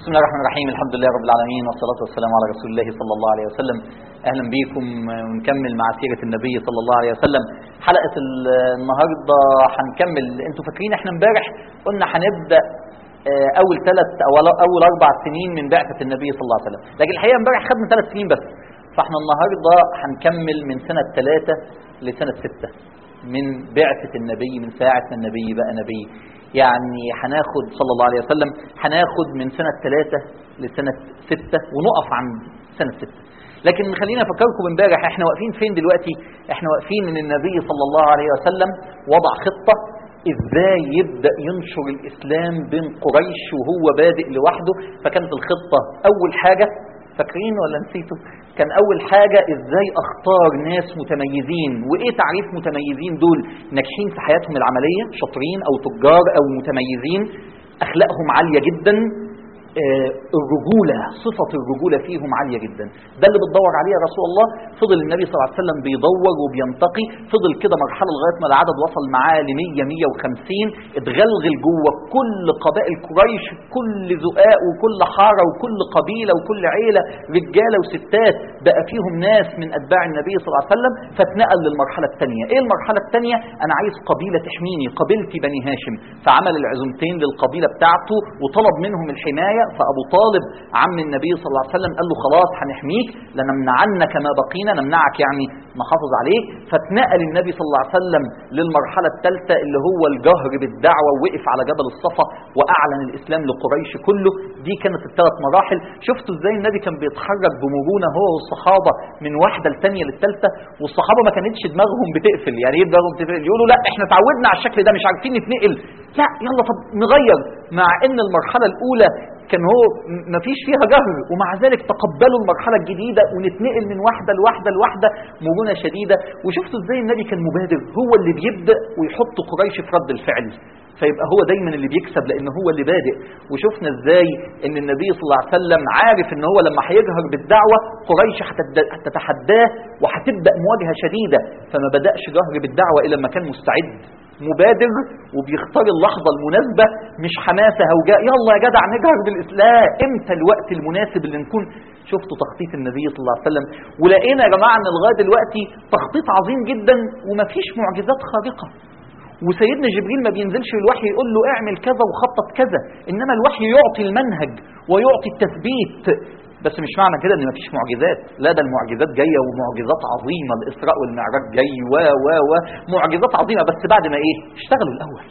بسم الله الرحمن الرحيم الحمد لله رب العالمين والصلاة والسلام على رسول الله صلى الله عليه وسلم أهلا بيكم ونكمل مع سيرة النبي صلى الله عليه وسلم حلقة النهاردة هنكمل انتوا فاكرين احنا امبارح قلنا هنبدأ آه، أول ثلاث أو أول أربع سنين من بعثة النبي صلى الله عليه وسلم لكن الحقيقة امبارح خدنا ثلاث سنين بس فاحنا النهاردة هنكمل من سنة ثلاثة لسنة ستة من بعثة النبي من ساعة ما النبي بقى نبي يعني هناخد صلى الله عليه وسلم هناخد من سنة ثلاثة لسنة ستة ونقف عند سنة ستة لكن خلينا افكركم امبارح احنا واقفين فين دلوقتي احنا واقفين ان النبي صلى الله عليه وسلم وضع خطة ازاي يبدأ ينشر الاسلام بين قريش وهو بادئ لوحده فكانت الخطة اول حاجة فاكرين ولا نسيتوا كان اول حاجة ازاي اختار ناس متميزين وايه تعريف متميزين دول ناجحين في حياتهم العملية شاطرين او تجار او متميزين اخلاقهم عالية جدا آه، الرجولة صفة الرجولة فيهم عالية جدا ده اللي بتدور عليه يا رسول الله فضل النبي صلى الله عليه وسلم بيدور وبينتقي فضل كده مرحلة لغاية ما العدد وصل معاه ل 100 150 اتغلغل جوه كل قبائل قريش كل زقاق وكل حارة وكل قبيلة وكل عيلة رجالة وستات بقى فيهم ناس من أتباع النبي صلى الله عليه وسلم فاتنقل للمرحلة الثانية ايه المرحلة الثانية انا عايز قبيلة تحميني قبيلتي بني هاشم فعمل العزومتين للقبيلة بتاعته وطلب منهم الحماية فأبو طالب عم النبي صلى الله عليه وسلم قال له خلاص هنحميك لنمنعنك ما بقينا نمنعك يعني نحافظ عليك فاتنقل النبي صلى الله عليه وسلم للمرحلة الثالثة اللي هو الجهر بالدعوة ووقف على جبل الصفا وأعلن الإسلام لقريش كله دي كانت الثلاث مراحل شفتوا ازاي النبي كان بيتحرك بمرونة هو والصحابة من واحدة للثانية للثالثة والصحابة ما كانتش دماغهم بتقفل يعني ايه دماغهم بتقفل يقولوا لا احنا اتعودنا على الشكل ده مش عارفين نتنقل لا يلا طب نغير مع ان المرحلة الأولى كان هو ما فيش فيها جهر ومع ذلك تقبلوا المرحلة الجديدة ونتنقل من واحدة لواحدة لواحدة مرونة شديدة وشفتوا ازاي النبي كان مبادر هو اللي بيبدأ ويحط قريش في رد الفعل فيبقى هو دايما اللي بيكسب لان هو اللي بادئ وشفنا ازاي ان النبي صلى الله عليه وسلم عارف ان هو لما هيجهر بالدعوة قريش هتد- هتتحداه وهتبدأ مواجهة شديدة فما بدأش جهر بالدعوة الا لما كان مستعد مبادر وبيختار اللحظة المناسبة مش حماسة هوجاء يلا يا جدع نجهر بالإسلام امتى الوقت المناسب اللي نكون شفتوا تخطيط النبي صلى الله عليه وسلم ولقينا يا جماعة ان لغاية دلوقتي تخطيط عظيم جدا ومفيش معجزات خارقة وسيدنا جبريل ما بينزلش الوحي يقول له اعمل كذا وخطط كذا انما الوحي يعطي المنهج ويعطي التثبيت بس مش معنى كده ان مفيش معجزات لا ده المعجزات جايه ومعجزات عظيمه الاسراء والمعراج جاي و و و معجزات عظيمه بس بعد ما ايه اشتغلوا الاول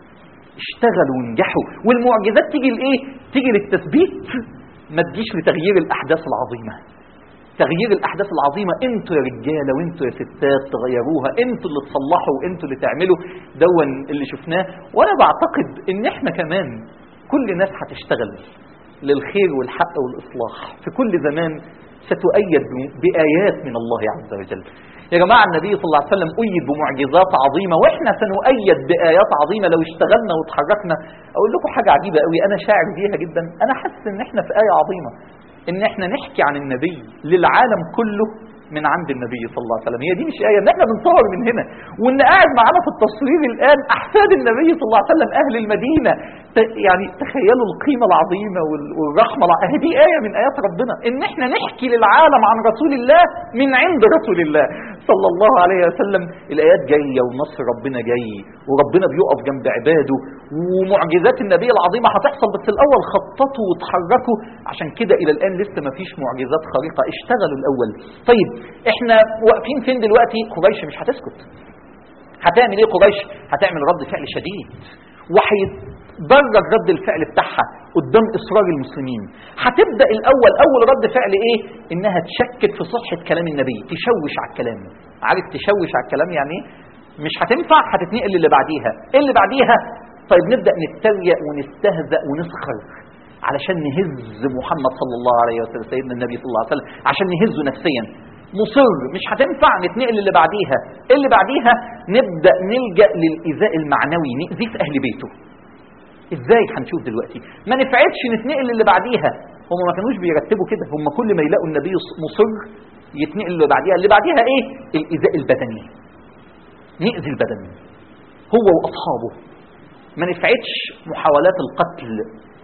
اشتغلوا ونجحوا والمعجزات تيجي لايه تيجي للتثبيت ما تجيش لتغيير الاحداث العظيمه تغيير الاحداث العظيمه انتوا يا رجاله وانتوا يا ستات تغيروها انتوا اللي تصلحوا وانتوا اللي تعملوا دون اللي شفناه وانا بعتقد ان احنا كمان كل الناس هتشتغل للخير والحق والاصلاح في كل زمان ستؤيد بايات من الله عز وجل يا جماعه النبي صلى الله عليه وسلم أيد بمعجزات عظيمه واحنا سنؤيد بايات عظيمه لو اشتغلنا وتحركنا اقول لكم حاجه عجيبه قوي انا شاعر بيها جدا انا حاسس ان احنا في ايه عظيمه ان احنا نحكي عن النبي للعالم كله من عند النبي صلى الله عليه وسلم هي دي مش آية ان احنا بنصور من هنا وان قاعد معانا في التصوير الآن أحفاد النبي صلى الله عليه وسلم أهل المدينة ت- يعني تخيلوا القيمة العظيمة وال- والرحمة الع- أهي دي آية من آيات ربنا ان احنا نحكي للعالم عن رسول الله من عند رسول الله صلى الله عليه وسلم الآيات جاية ونصر ربنا جاي وربنا بيقف جنب عباده ومعجزات النبي العظيمة هتحصل بس الأول خططوا وتحركوا عشان كده إلى الآن لسه ما فيش معجزات خارقة اشتغلوا الأول طيب احنا واقفين فين دلوقتي قريش مش هتسكت هتعمل ايه قريش هتعمل رد فعل شديد وهيتدرج رد الفعل بتاعها قدام اصرار المسلمين هتبدا الاول اول رد فعل ايه انها تشكك في صحه كلام النبي تشوش على الكلام عارف تشوش على الكلام يعني ايه مش هتنفع هتتنقل اللي بعديها ايه اللي بعديها طيب نبدا نتريق ونستهزأ ونسخر علشان نهز محمد صلى الله عليه وسلم سيدنا النبي صلى الله عليه وسلم عشان نهزه نفسيا مصر مش هتنفع نتنقل اللي بعديها اللي بعديها نبدا نلجا للايذاء المعنوي ناذيه في اهل بيته ازاي هنشوف دلوقتي ما نفعتش نتنقل اللي بعديها هم ما كانوش بيرتبوا كده هم كل ما يلاقوا النبي مصر يتنقل اللي بعديها اللي بعديها ايه الايذاء البدني نأذي البدن هو واصحابه ما نفعتش محاولات القتل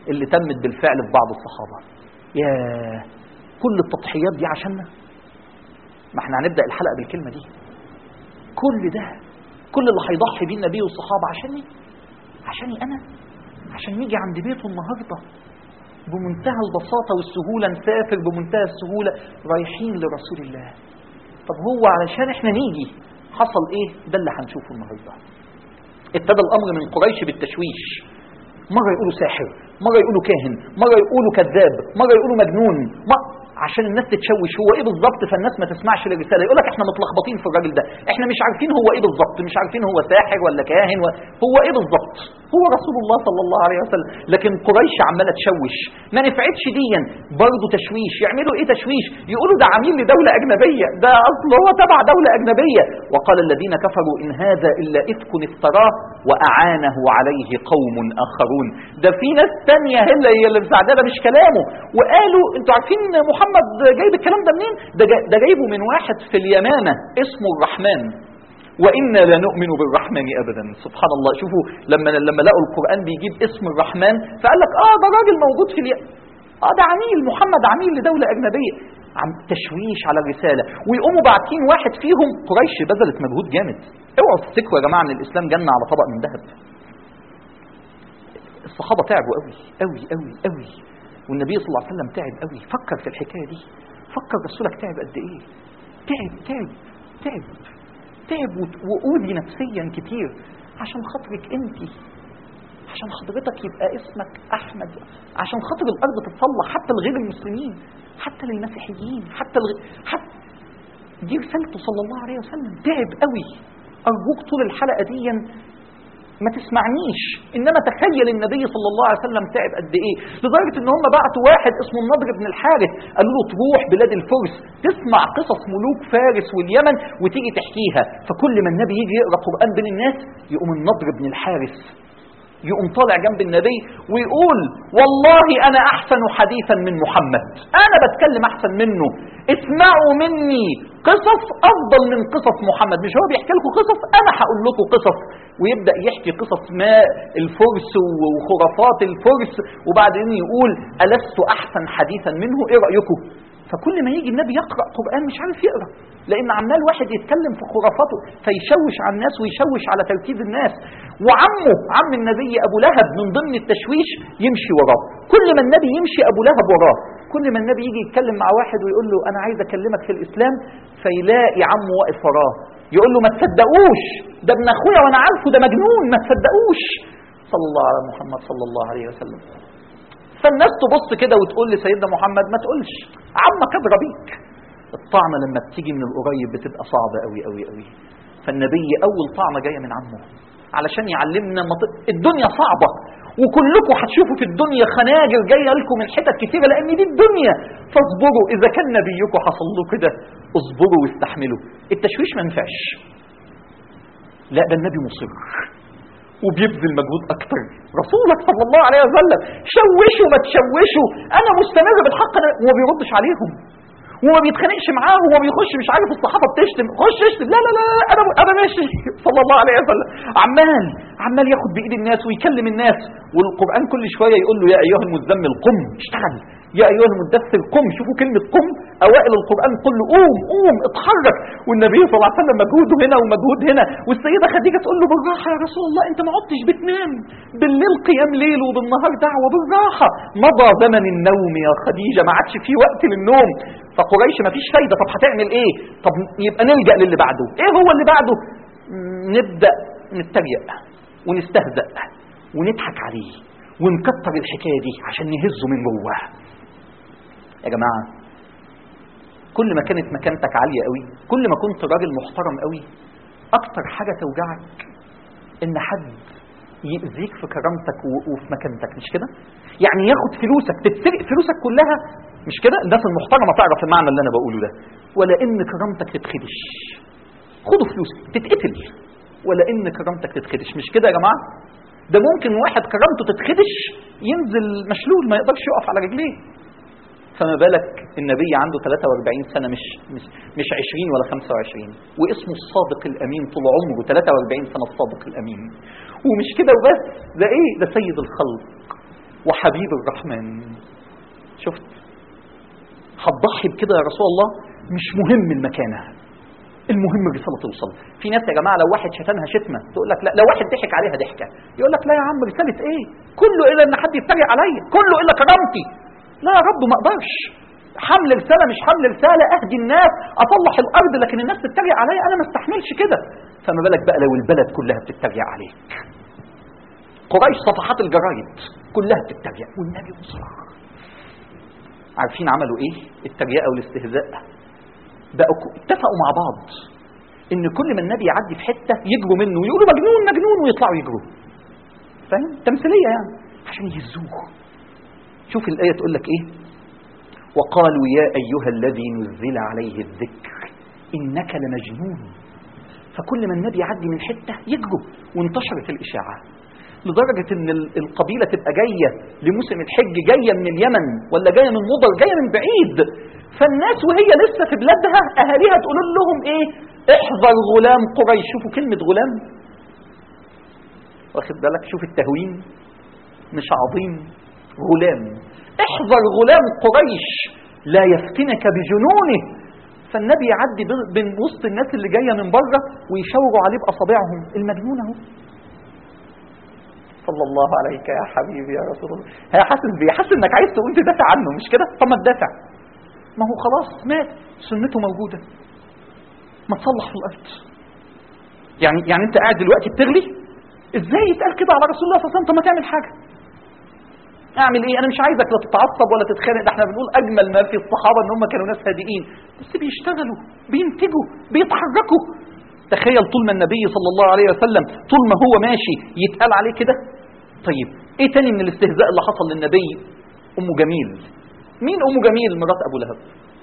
اللي تمت بالفعل في بعض الصحابة يا كل التضحيات دي عشاننا ما احنا هنبدأ الحلقة بالكلمة دي كل ده كل اللي هيضحي بيه النبي والصحابة عشاني عشاني أنا عشان نيجي عند بيته النهاردة بمنتهى البساطة والسهولة نسافر بمنتهى السهولة رايحين لرسول الله طب هو علشان احنا نيجي حصل ايه ده اللي هنشوفه النهارده ابتدى الامر من قريش بالتشويش مره يقولوا ساحر مره يقولوا كاهن مره يقولوا كذاب مره يقولوا مجنون ما عشان الناس تتشوش هو ايه بالظبط فالناس ما تسمعش للرساله يقول لك احنا متلخبطين في الراجل ده احنا مش عارفين هو ايه بالظبط مش عارفين هو ساحر ولا كاهن و... هو ايه بالظبط هو رسول الله صلى الله عليه وسلم لكن قريش عماله تشوش ما نفعتش ديا برضه تشويش يعملوا ايه تشويش يقولوا ده عميل لدوله اجنبيه ده اصل هو تبع دوله اجنبيه وقال الذين كفروا ان هذا الا افك افتراه واعانه عليه قوم اخرون ده في ناس تانية هي اللي مساعده ده مش كلامه وقالوا انتوا عارفين محمد جايب الكلام ده منين ده, جا ده جايبه من واحد في اليمامه اسمه الرحمن وإنا لا نؤمن بالرحمن أبدا سبحان الله شوفوا لما لما لقوا القرآن بيجيب اسم الرحمن فقال لك آه ده راجل موجود في الي... آه ده عميل محمد عميل لدولة أجنبية عم تشويش على الرسالة ويقوموا باعتين واحد فيهم قريش بذلت مجهود جامد اوعوا تفتكروا يا جماعة ان الإسلام جنة على طبق من ذهب الصحابة تعبوا قوي قوي قوي قوي والنبي صلى الله عليه وسلم تعب قوي فكر في الحكاية دي فكر رسولك تعب قد ايه تعب تعب تعب تعب وأوذي نفسيا كتير عشان خاطرك انت عشان حضرتك يبقى اسمك احمد عشان خاطر الارض تتصلح حتى لغير المسلمين حتى للمسيحيين حتى لغير حتى دي رسالته صلى الله عليه وسلم تعب قوي ارجوك طول الحلقه دي ما تسمعنيش انما تخيل النبي صلى الله عليه وسلم تعب قد ايه لدرجه ان هم بعتوا واحد اسمه النضر بن الحارث قالوا له تروح بلاد الفرس تسمع قصص ملوك فارس واليمن وتيجي تحكيها فكل ما النبي يجي يقرا قران بين الناس يقوم النضر بن الحارث يقوم طالع جنب النبي ويقول والله انا احسن حديثا من محمد انا بتكلم احسن منه اسمعوا مني قصص افضل من قصص محمد مش هو بيحكي لكم قصص انا هقول لكم قصص ويبدا يحكي قصص ما الفرس وخرافات الفرس وبعدين يقول الست احسن حديثا منه ايه رايكم فكل ما يجي النبي يقرا قران مش عارف يقرا لان عمال واحد يتكلم في خرافاته فيشوش على الناس ويشوش على تركيز الناس وعمه عم النبي ابو لهب من ضمن التشويش يمشي وراه كل ما النبي يمشي ابو لهب وراه كل ما النبي يجي يتكلم مع واحد ويقول له انا عايز اكلمك في الاسلام فيلاقي عمه واقف وراه يقول له ما تصدقوش ده ابن اخويا وانا عارفه ده مجنون ما تصدقوش صلى الله على محمد صلى الله عليه وسلم فالناس تبص كده وتقول لسيدنا محمد ما تقولش عمك ادرى بيك الطعنة لما بتيجي من القريب بتبقى صعبة قوي قوي قوي فالنبي أول طعنة جاية من عمه علشان يعلمنا مط... الدنيا صعبة وكلكم هتشوفوا في الدنيا خناجر جاية لكم من حتت كتيرة لأن دي الدنيا فاصبروا إذا كان نبيكم حصل له كده اصبروا واستحملوا التشويش ما ينفعش لا ده النبي مصر وبيبذل مجهود اكتر رسولك صلى الله عليه وسلم شوشوا ما تشوشوا انا مستمر بالحق وما بيردش عليهم وما بيتخانقش معاهم وما بيخش مش عارف الصحابه بتشتم خش اشتم لا لا لا انا انا ماشي صلى الله عليه وسلم عمال عمال ياخد بايد الناس ويكلم الناس والقران كل شويه يقول له يا ايها المزمل قم اشتغل يا ايها المدثر قم شوفوا كلمه قم اوائل القران كله قوم قوم اتحرك والنبي صلى الله عليه وسلم مجهوده هنا ومجهود هنا والسيده خديجه تقول له بالراحه يا رسول الله انت ما عدتش بتنام بالليل قيام ليل وبالنهار دعوه بالراحه مضى زمن النوم يا خديجه ما عادش في وقت للنوم فقريش ما فيش فايده طب هتعمل ايه طب يبقى نلجا للي بعده ايه هو اللي بعده نبدا نتريق ونستهزأ ونضحك عليه ونكتر الحكايه دي عشان نهزه من جواه يا جماعه كل ما كانت مكانتك عاليه قوي كل ما كنت راجل محترم قوي اكتر حاجه توجعك ان حد يأذيك في كرامتك وفي مكانتك مش كده يعني ياخد فلوسك تتسرق فلوسك كلها مش كده الناس المحترمه تعرف المعنى اللي انا بقوله ده ولا ان كرامتك تتخدش خدوا فلوسك تتقتل ولا ان كرامتك تتخدش مش كده يا جماعه ده ممكن واحد كرامته تتخدش ينزل مشلول ما يقدرش يقف على رجليه فما بالك النبي عنده 43 سنة مش مش مش 20 ولا 25 واسمه الصادق الأمين طول عمره 43 سنة الصادق الأمين ومش كده وبس ده إيه ده سيد الخلق وحبيب الرحمن شفت هتضحي بكده يا رسول الله مش مهم المكانة المهم الرسالة توصل في ناس يا جماعة لو واحد شتمها شتمة تقول لك لا لو واحد ضحك عليها ضحكة يقول لك لا يا عم رسالة ايه كله الا ان حد يتريق عليا كله الا كرامتي لا يا رب ما اقدرش حمل رسالة مش حمل رسالة اهدي الناس اصلح الارض لكن الناس تتريق عليا انا ما استحملش كده فما بالك بقى لو البلد كلها بتتريق عليك قريش صفحات الجرايد كلها بتتريق والنبي مصر عارفين عملوا ايه التريقه والاستهزاء بقوا ك- اتفقوا مع بعض ان كل ما النبي يعدي في حته يجروا منه ويقولوا مجنون مجنون ويطلعوا يجروا فاهم تمثيليه يعني عشان يهزوه شوف الايه تقول لك ايه وقالوا يا ايها الذي نزل عليه الذكر انك لمجنون فكل ما النبي يعدي من حته يجروا وانتشرت الاشاعه لدرجة ان ال- القبيلة تبقى جاية لموسم الحج جاية من اليمن ولا جاية من مضر جاية من بعيد فالناس وهي لسه في بلادها اهاليها تقول لهم ايه احذر غلام قريش شوفوا كلمة غلام واخد بالك شوف التهوين مش عظيم غلام احذر غلام قريش لا يفتنك بجنونه فالنبي يعدي بين- بين وسط الناس اللي جايه من بره ويشاوروا عليه باصابعهم المجنون اهو صلى الله عليك يا حبيبي يا رسول الله هي حاسس بيه حاسس انك عايز تقول تدافع عنه مش كده طب ما تدافع ما هو خلاص مات سنته موجوده ما تصلح في الارض يعني يعني انت قاعد دلوقتي بتغلي ازاي يتقال كده على رسول الله صلى الله عليه وسلم طب ما تعمل حاجه اعمل ايه انا مش عايزك لا تتعصب ولا تتخانق ده احنا بنقول اجمل ما في الصحابه ان هم كانوا ناس هادئين بس بيشتغلوا بينتجوا بيتحركوا تخيل طول ما النبي صلى الله عليه وسلم طول ما هو ماشي يتقال عليه كده طيب ايه تاني من الاستهزاء اللي حصل للنبي ام جميل مين ام جميل مرات ابو لهب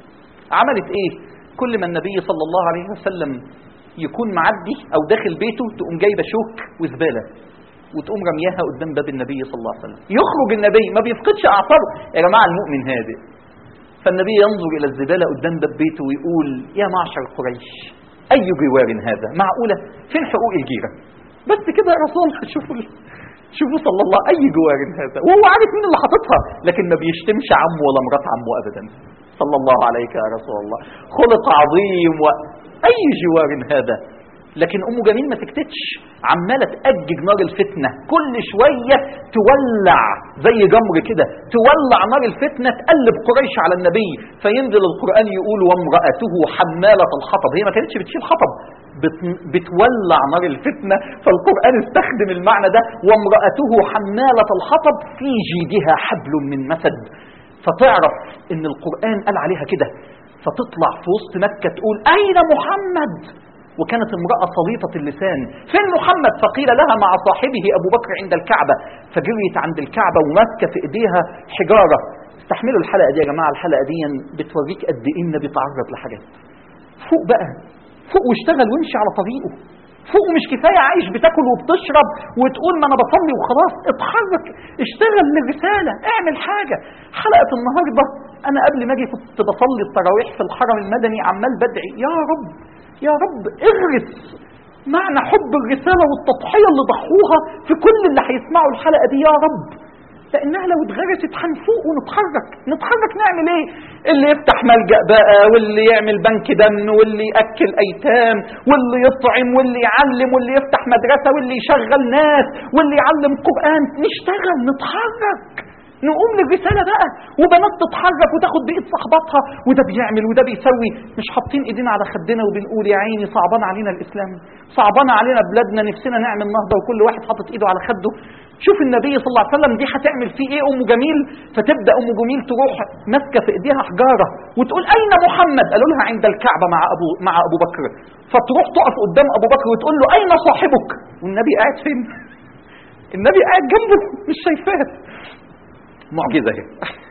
عملت ايه كل ما النبي صلى الله عليه وسلم يكون معدي او داخل بيته تقوم جايبه شوك وزباله وتقوم رمياها قدام باب النبي صلى الله عليه وسلم يخرج النبي ما بيفقدش اعصابه يا جماعه المؤمن هادئ فالنبي ينظر الى الزباله قدام باب بيته ويقول يا معشر قريش اي جوار هذا معقوله فين حقوق الجيره بس كده يا رسول الله شوفوا ال- شوفوا صلى الله اي جوار هذا وهو عارف مين اللي حاططها لكن ما بيشتمش عمه ولا مرات عمه ابدا صلى الله عليك يا رسول الله خلق عظيم واي جوار هذا لكن ام جميل ما سكتتش عماله تاجج نار الفتنه كل شويه تولع زي جمر كده تولع نار الفتنه تقلب قريش على النبي فينزل القران يقول وامراته حماله الحطب هي ما كانتش بتشيل حطب بت- بتولع نار الفتنه فالقران استخدم المعنى ده وامراته حماله الحطب في جيدها حبل من مسد فتعرف ان القران قال عليها كده فتطلع في وسط مكه تقول اين محمد وكانت امرأة صليطة اللسان فين محمد فقيل لها مع صاحبه أبو بكر عند الكعبة فجريت عند الكعبة وماسكة في إيديها حجارة استحملوا الحلقة دي يا جماعة الحلقة دي بتوريك قد إيه النبي تعرض لحاجات فوق بقى فوق واشتغل وامشي على طريقه فوق مش كفاية عايش بتاكل وبتشرب وتقول ما أنا بصلي وخلاص اتحرك اشتغل للرسالة اعمل حاجة حلقة النهاردة أنا قبل ما أجي كنت بصلي التراويح في الحرم المدني عمال بدعي يا رب يا رب اغرس معنى حب الرسالة والتضحية اللي ضحوها في كل اللي هيسمعوا الحلقة دي يا رب لانها لو اتغرست هنفوق ونتحرك نتحرك نعمل ايه اللي يفتح ملجأ بقى واللي يعمل بنك دم واللي ياكل ايتام واللي يطعم واللي يعلم واللي يفتح مدرسه واللي يشغل ناس واللي يعلم قران نشتغل نتحرك نقوم للرساله بقى وبنات تتحرك وتاخد بايد صاحباتها وده بيعمل وده بيسوي مش حاطين ايدينا على خدنا وبنقول يا عيني صعبان علينا الاسلام صعبان علينا بلادنا نفسنا نعمل نهضه وكل واحد حاطط ايده على خده شوف النبي صلى الله عليه وسلم دي هتعمل فيه ايه ام جميل فتبدا ام جميل تروح ماسكه في ايديها حجاره وتقول اين محمد قالوا لها عند الكعبه مع ابو مع ابو بكر فتروح تقف قدام ابو بكر وتقول له اين صاحبك والنبي قاعد فين النبي قاعد جنبه مش شايفاه معجزه اهي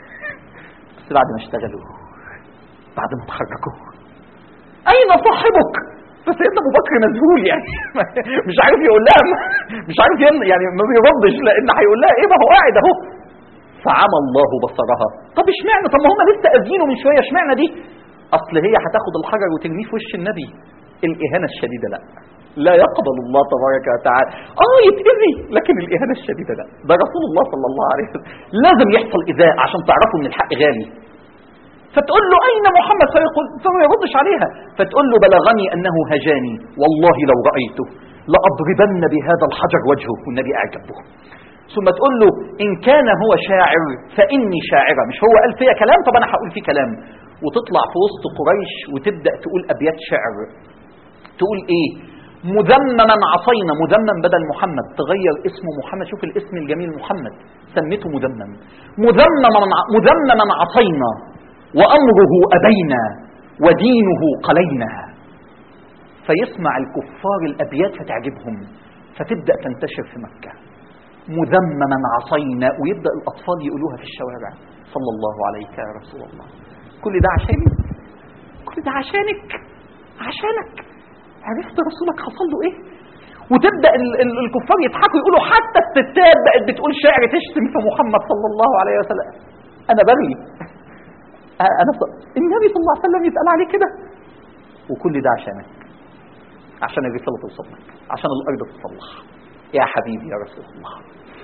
بس بعد ما اشتغلوا بعد ما اتحركوا اين صاحبك فسيدنا ابو بكر مذهول يعني مش عارف يقول لها مش عارف ين- يعني ما بيردش لان هيقول لها ايه ما هو قاعد اهو فعمى الله بصرها طب اشمعنى طب ما هم لسه قاذينه من شويه اشمعنى دي اصل هي هتاخد الحجر وترميه في وش النبي الاهانه الشديده لا لا يقبل الله تبارك وتعالى اه يتأذي لكن الإهانة الشديدة لا ده رسول الله صلى الله عليه وسلم لازم يحصل إذاء عشان تعرفوا إن الحق غالي فتقول له أين محمد فيقول فما يردش عليها فتقول له بلغني أنه هجاني والله لو رأيته لأضربن بهذا الحجر وجهه والنبي أعجبه ثم تقول له إن كان هو شاعر فإني شاعرة مش هو قال فيها كلام طب أنا هقول فيه كلام وتطلع في وسط قريش وتبدأ تقول أبيات شعر تقول إيه مذمما عصينا مذمم بدل محمد تغير اسمه محمد شوف الاسم الجميل محمد سميته مذمم مذمما مذمما عصينا وأمره أبينا ودينه قلينا فيسمع الكفار الأبيات فتعجبهم فتبدأ تنتشر في مكة مذمما عصينا ويبدأ الأطفال يقولوها في الشوارع صلى الله عليك يا رسول الله كل ده عشاني كل ده عشانك عشانك عرفت رسولك حصل له ايه وتبدا ال- ال- الكفار يضحكوا يقولوا حتى الستات بقت بتقول شعر تشتم في محمد صلى الله عليه وسلم انا بغلي أ- انا ص- النبي صلى الله عليه وسلم يتقال عليه كده وكل ده عشانك عشان الرساله توصل لك عشان الارض تصلح يا حبيبي يا رسول الله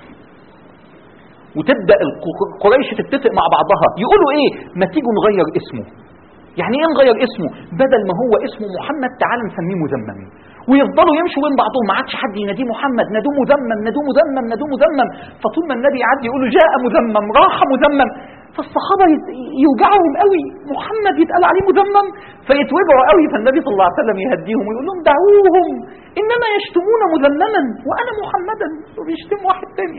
وتبدا الق- قريش تتفق مع بعضها يقولوا ايه ما تيجوا نغير اسمه يعني ايه نغير اسمه بدل ما هو اسمه محمد تعال نسميه مذمم ويفضلوا يمشوا بين بعضهم ما عادش حد يناديه محمد نادوه مذمم نادوه مذمم نادوه مذمم فطول ما النبي يعدي يقولوا جاء مذمم راح مذمم فالصحابه يت- يوجعهم قوي محمد يتقال عليه مذمم فيتوجعوا قوي فالنبي صلى الله عليه وسلم يهديهم ويقول لهم دعوهم انما يشتمون مذمما وانا محمدا وبيشتم واحد تاني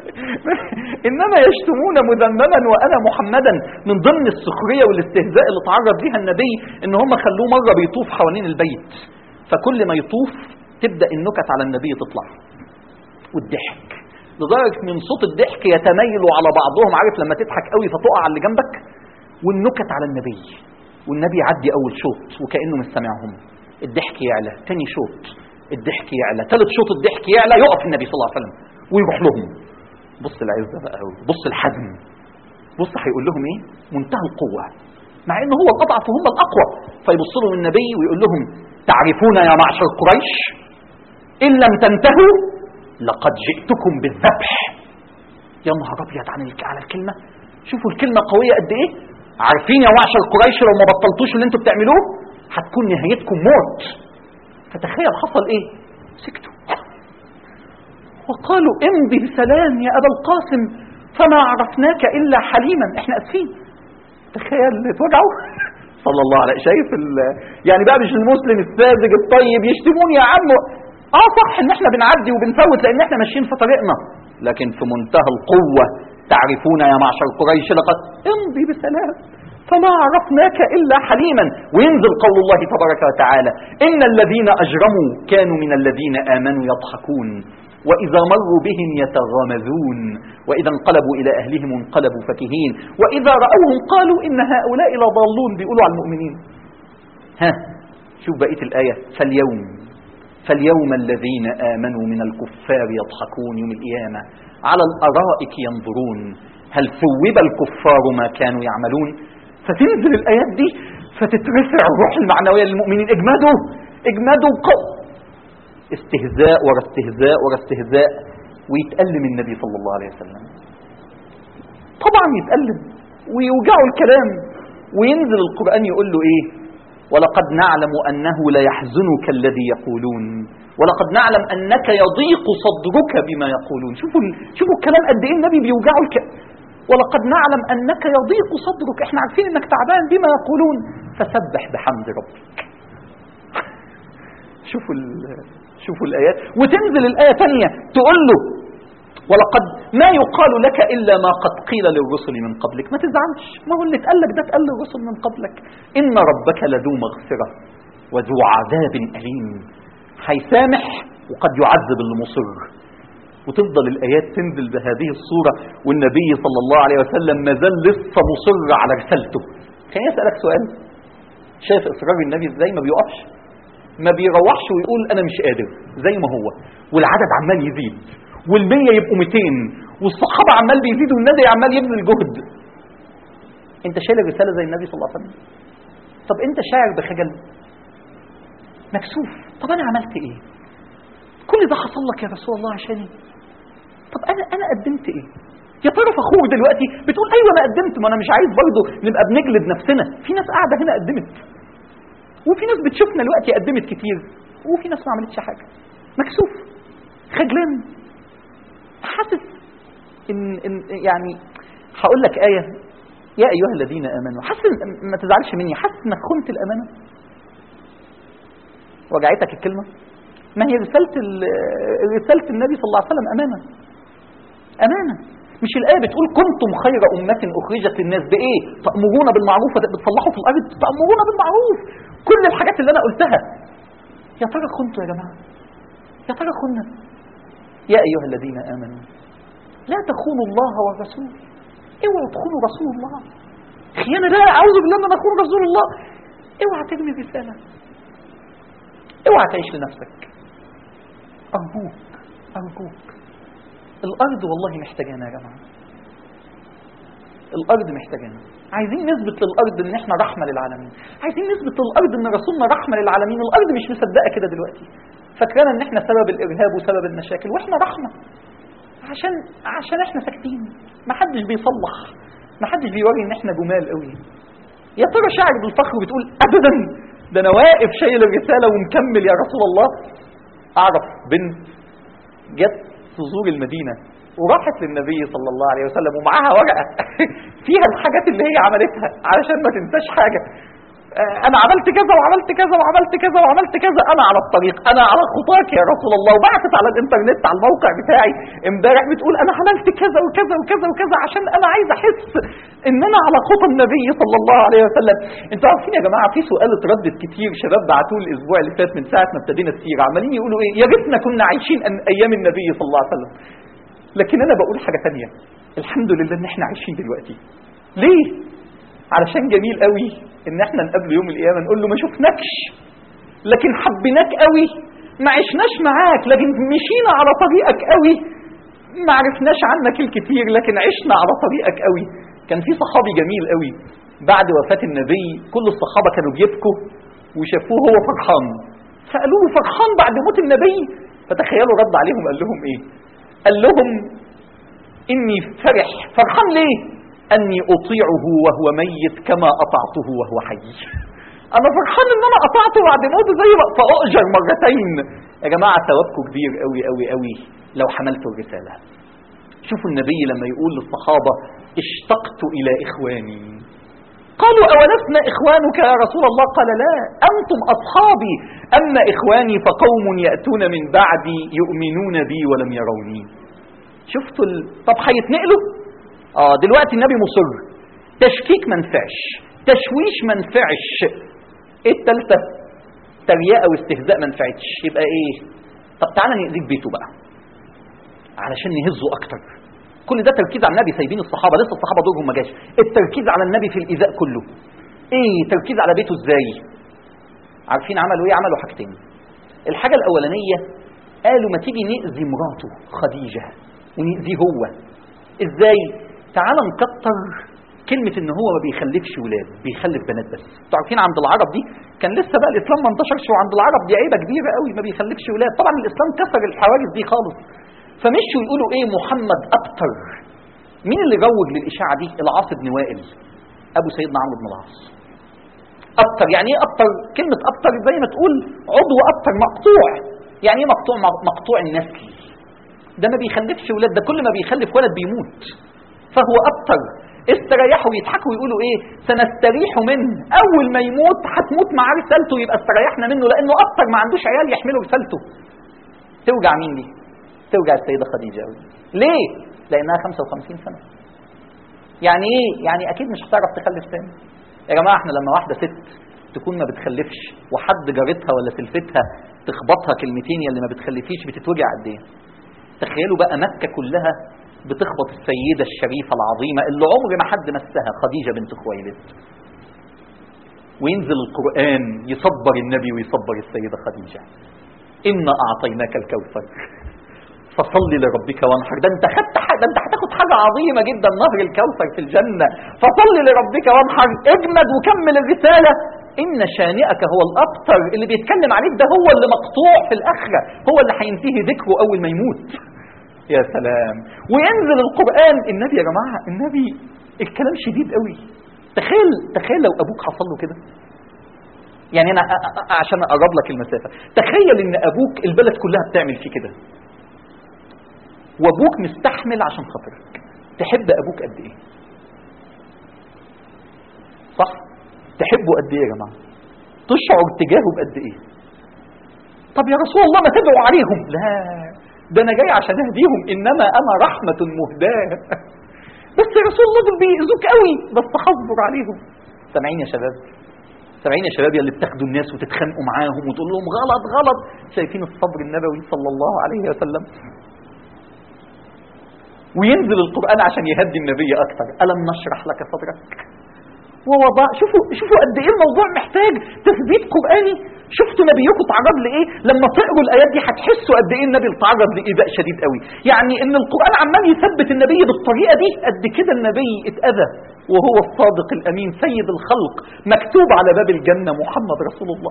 انما يشتمون مذمما وانا محمدا من ضمن السخريه والاستهزاء اللي تعرض ليها النبي ان هم خلوه مره بيطوف حوالين البيت فكل ما يطوف تبدا النكت على النبي تطلع والضحك لدرجه من صوت الضحك يتميلوا على بعضهم عارف لما تضحك قوي فتقع على اللي جنبك والنكت على النبي والنبي يعدي اول شوط وكانه مش سامعهم الضحك يعلى تاني شوط الضحك يعلى ثالث شوط الضحك يعلى يقف النبي صلى الله عليه وسلم ويروح لهم بص العزه بقى قوي بص الحزم بص هيقول لهم ايه منتهى القوه مع ان هو الاضعف وهم الاقوى فيبص لهم النبي ويقول لهم تعرفون يا معشر قريش ان لم تنتهوا لقد جئتكم بالذبح يا نهار ابيض عن الك- على الكلمه شوفوا الكلمه قويه قد ايه عارفين يا معشر قريش لو ما بطلتوش اللي انتوا بتعملوه هتكون نهايتكم موت فتخيل حصل ايه سكتوا وقالوا امضي بسلام يا ابا القاسم فما عرفناك الا حليما احنا اسفين تخيل اتوجعوا صلى الله عليه شايف ال- يعني بقى مش المسلم الساذج الطيب يشتمون يا عم اه صح ان احنا بنعدي وبنفوت لان احنا ماشيين في طريقنا لكن في منتهى القوه تعرفون يا معشر قريش لقد امضي بسلام فما عرفناك الا حليما وينزل قول الله تبارك وتعالى ان الذين اجرموا كانوا من الذين امنوا يضحكون وإذا مروا بهم يتغامزون وإذا انقلبوا إلى أهلهم انقلبوا فكهين وإذا رأوهم قالوا إن هؤلاء لضالون بيقولوا على المؤمنين ها شوف بقية الآية فاليوم فاليوم الذين آمنوا من الكفار يضحكون يوم القيامة على الأرائك ينظرون هل ثوب الكفار ما كانوا يعملون فتنزل الآيات دي فتترفع الروح المعنوية للمؤمنين اجمدوا اجمدوا قو استهزاء ورا استهزاء ورا استهزاء ويتألم النبي صلى الله عليه وسلم طبعا يتألم ويوجعوا الكلام وينزل القرآن يقول له ايه ولقد نعلم أنه ليحزنك الذي يقولون ولقد نعلم أنك يضيق صدرك بما يقولون شوفوا ال- شوفوا الكلام قد ايه النبي بيوجعوا الك... ولقد نعلم أنك يضيق صدرك احنا عارفين انك تعبان بما يقولون فسبح بحمد ربك شوفوا ال- شوفوا الآيات وتنزل الآية تانية تقول له ولقد ما يقال لك إلا ما قد قيل للرسل من قبلك ما تزعلش ما هو اللي اتقال لك ده اتقال للرسل من قبلك إن ربك لذو مغفرة وذو عذاب أليم هيسامح وقد يعذب المصر وتفضل الآيات تنزل بهذه الصورة والنبي صلى الله عليه وسلم ما زال لسه مصر على رسالته خليني أسألك سؤال شايف إصرار النبي ازاي ما بيقفش ما بيروحش ويقول انا مش قادر زي ما هو والعدد عمال يزيد والمية يبقوا 200 والصحابة عمال بيزيدوا والنبي عمال يبذل جهد انت شايل الرسالة زي النبي صلى الله عليه وسلم طب انت شاعر بخجل مكسوف طب انا عملت ايه كل ده حصل لك يا رسول الله عشاني طب انا انا قدمت ايه يا ترى فخور دلوقتي بتقول ايوه انا قدمت ما انا مش عايز برضه نبقى بنجلد نفسنا في ناس قاعده هنا قدمت وفي ناس بتشوفنا دلوقتي قدمت كتير وفي ناس ما عملتش حاجه مكسوف خجلان حاسس ان ان يعني هقول لك ايه يا ايها الذين امنوا حاسس إن- ما تزعلش مني حاسس انك خنت الامانه وجعتك الكلمه ما هي رساله ال- رساله النبي صلى الله عليه وسلم امانه امانه مش الايه بتقول كنتم خير امه اخرجت للناس بايه تامرون بالمعروف وبتصلحوا في الارض تامرون بالمعروف كل الحاجات اللي انا قلتها يا ترى خنتوا يا جماعه يا ترى خنا يا ايها الذين امنوا لا تخونوا الله والرسول اوعوا تخونوا رسول الله خيانه لا اعوذ بالله ان انا اخون رسول الله اوعى ترمي رساله اوعى تعيش لنفسك ارجوك ارجوك الارض والله محتاجانا يا جماعه الارض محتاجانا عايزين نثبت للارض ان احنا رحمه للعالمين عايزين نثبت للارض ان رسولنا رحمه للعالمين الارض مش مصدقه كده دلوقتي فاكرانا ان احنا سبب الارهاب وسبب المشاكل واحنا رحمه عشان عشان احنا ساكتين ما حدش بيصلح ما حدش بيوري ان احنا جمال قوي يا ترى شاعر بالفخر بتقول ابدا ده انا واقف شايل الرساله ومكمل يا رسول الله اعرف بنت جت تزور المدينه وراحت للنبي صلى الله عليه وسلم ومعاها ورقه فيها الحاجات اللي هي عملتها علشان ما تنساش حاجه آه، انا عملت كذا وعملت كذا وعملت كذا وعملت كذا انا على الطريق انا على خطاك يا رسول الله وبعتت على الانترنت على الموقع بتاعي امبارح بتقول انا عملت كذا وكذا وكذا وكذا عشان انا عايز احس ان انا على خطى النبي صلى الله عليه وسلم انتوا عارفين يا جماعه في سؤال اتردد كتير شباب بعتوه الاسبوع اللي فات من ساعه ما ابتدينا السيره عمالين يقولوا ايه يا ريتنا كنا عايشين أن- ايام النبي صلى الله عليه وسلم لكن انا بقول حاجه تانية الحمد لله ان احنا عايشين دلوقتي ليه علشان جميل قوي ان احنا نقابله يوم القيامه نقول له ما شفناكش لكن حبيناك قوي ما عشناش معاك لكن مشينا على طريقك قوي ما عرفناش عنك الكتير لكن عشنا على طريقك قوي كان في صحابي جميل قوي بعد وفاة النبي كل الصحابة كانوا بيبكوا وشافوه هو فرحان سألوه فرحان بعد موت النبي فتخيلوا رد عليهم قال لهم ايه قال لهم إني فرح فرحان ليه أني أطيعه وهو ميت كما أطعته وهو حي أنا فرحان إن أنا أطعته بعد موته زي ما فأؤجر مرتين يا جماعة ثوابكم كبير قوي قوي قوي لو حملتوا الرسالة شوفوا النبي لما يقول للصحابة اشتقت إلى إخواني قالوا أولسنا إخوانك يا رسول الله قال لا أنتم أصحابي أما إخواني فقوم يأتون من بعدي يؤمنون بي ولم يروني شفتوا ال... طب هيتنقلوا اه دلوقتي النبي مصر تشكيك ما نفعش تشويش ما نفعش ايه التالتة تريقة واستهزاء ما نفعتش يبقى ايه طب تعالى نأذيك بيته بقى علشان نهزه اكتر كل ده تركيز على النبي سايبين الصحابة لسه الصحابة دورهم ما جاش التركيز على النبي في الإيذاء كله ايه تركيز على بيته ازاي عارفين عملوا ايه عملوا حاجتين الحاجة الأولانية قالوا ما تيجي نأذي مراته خديجة ونأذيه هو ازاي تعال نكتر كلمة ان هو ما بيخلفش ولاد بيخلف بنات بس انتوا عارفين عند العرب دي كان لسه بقى الاسلام ما انتشرش وعند العرب دي عيبة كبيرة قوي ما بيخلفش ولاد طبعا الاسلام كسر الحواجز دي خالص فمشوا يقولوا ايه محمد ابتر مين اللي روج للاشاعة دي العاص بن وائل ابو سيدنا عمرو بن العاص ابتر يعني ايه ابتر كلمة ابتر زي ما تقول عضو ابتر مقطوع يعني ايه مقطوع مقطوع النسل ده ما بيخلفش ولاد ده كل ما بيخلف ولد بيموت فهو ابتر استريحوا يضحكوا ويقولوا ايه سنستريح منه اول ما يموت هتموت معاه رسالته يبقى استريحنا منه لانه ابتر ما عندوش عيال يحملوا رسالته توجع مين دي توجع السيدة خديجة قوي ليه لانها 55 سنة يعني ايه يعني اكيد مش هتعرف تخلف تاني يا جماعة احنا لما واحدة ست تكون ما بتخلفش وحد جارتها ولا سلفتها تخبطها كلمتين يا اللي ما بتخلفيش بتتوجع قد ايه تخيلوا بقى مكة كلها بتخبط السيدة الشريفة العظيمة اللي عمر ما حد مسها خديجة بنت خويلد وينزل القرآن يصبر النبي ويصبر السيدة خديجة إنا أعطيناك الكوثر فصل لربك وانحر ده انت خدت حاجة ده انت هتاخد حاجة عظيمة جدا نهر الكوثر في الجنة فصل لربك وانحر اجمد وكمل الرسالة إن شانئك هو الأبتر اللي بيتكلم عليك ده هو اللي مقطوع في الآخرة هو اللي هينتهي ذكره أول ما يموت يا سلام وينزل القرآن النبي يا جماعة النبي الكلام شديد قوي تخيل تخيل لو أبوك حصل له كده يعني أنا أ- أ- عشان أقرب لك المسافة تخيل إن أبوك البلد كلها بتعمل فيه كده وأبوك مستحمل عشان خاطرك تحب أبوك قد إيه صح تحبه قد ايه يا جماعه تشعر تجاهه بقد ايه طب يا رسول الله ما تدعو عليهم لا ده انا جاي عشان اهديهم انما انا رحمه مهداه بس يا رسول الله دول بيأذوك قوي بس هصبر عليهم سامعين يا شباب سامعين يا شباب يا اللي بتاخدوا الناس وتتخانقوا معاهم وتقول لهم غلط غلط شايفين الصبر النبوي صلى الله عليه وسلم وينزل القرآن عشان يهدي النبي أكثر ألم نشرح لك صدرك ووضع شوفوا شوفوا قد ايه الموضوع محتاج تثبيت قراني شفتوا نبيكم تعرض لايه لما تقروا الايات دي هتحسوا قد ايه النبي تعرض لايذاء شديد قوي يعني ان القران عمال يثبت النبي بالطريقه دي قد كده النبي اتاذى وهو الصادق الامين سيد الخلق مكتوب على باب الجنه محمد رسول الله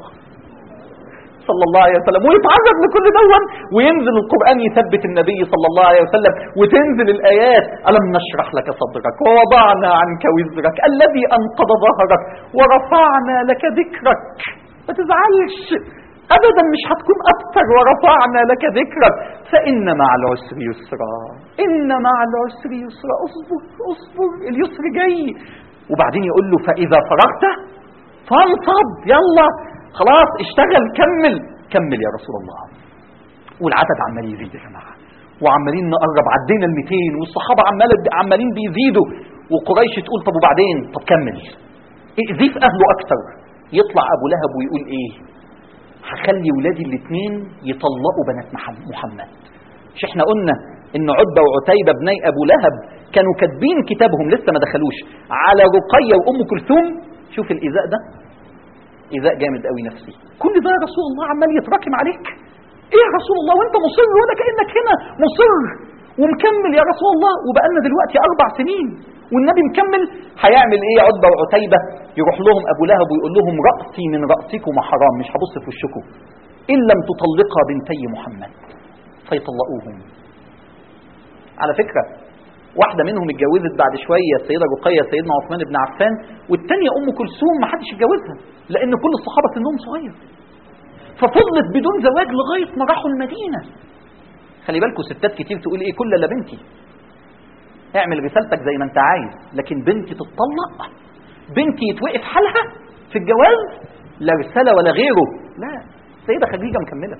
صلى الله عليه وسلم ويتعرض لكل دون وينزل القرآن يثبت النبي صلى الله عليه وسلم وتنزل الآيات ألم نشرح لك صدرك ووضعنا عنك وزرك الذي أنقض ظهرك ورفعنا لك ذكرك ما تزعلش أبدا مش هتكون أكثر ورفعنا لك ذكرك فإن مع العسر يسرا إن مع العسر يسرا اصبر اصبر اليسر جاي وبعدين يقول له فإذا فرغت فانصب يلا خلاص اشتغل كمل كمل يا رسول الله والعدد عمال يزيد يا جماعه وعمالين نقرب عدينا ال 200 والصحابه عمال عمالين بيزيدوا وقريش تقول طب وبعدين طب كمل ائذي في اهله اكتر يطلع ابو لهب ويقول ايه هخلي ولادي الاثنين يطلقوا بنات محمد محمد مش احنا قلنا ان عتبه وعتيبه بني ابو لهب كانوا كاتبين كتابهم لسه ما دخلوش على رقيه وام كلثوم شوف الايذاء ده ايذاء جامد قوي نفسي كل ده يا رسول الله عمال يتراكم عليك ايه يا رسول الله وانت مصر ولا كانك هنا مصر ومكمل يا رسول الله وبقالنا دلوقتي اربع سنين والنبي مكمل هيعمل ايه عتبه وعتيبه يروح لهم ابو لهب ويقول لهم راسي من راسكم حرام مش هبص في وشكم ان لم تطلقا بنتي محمد فيطلقوهم على فكره واحده منهم اتجوزت بعد شويه السيده رقيه سيدنا عثمان بن عفان والثانيه ام كلثوم ما حدش اتجوزها لان كل الصحابه سنهم صغير ففضلت بدون زواج لغايه ما راحوا المدينه خلي بالكم ستات كتير تقول ايه كل الا بنتي اعمل رسالتك زي ما انت عايز لكن بنتي تتطلق بنتي يتوقف حالها في الجواز لا رساله ولا غيره لا السيده خديجه مكمله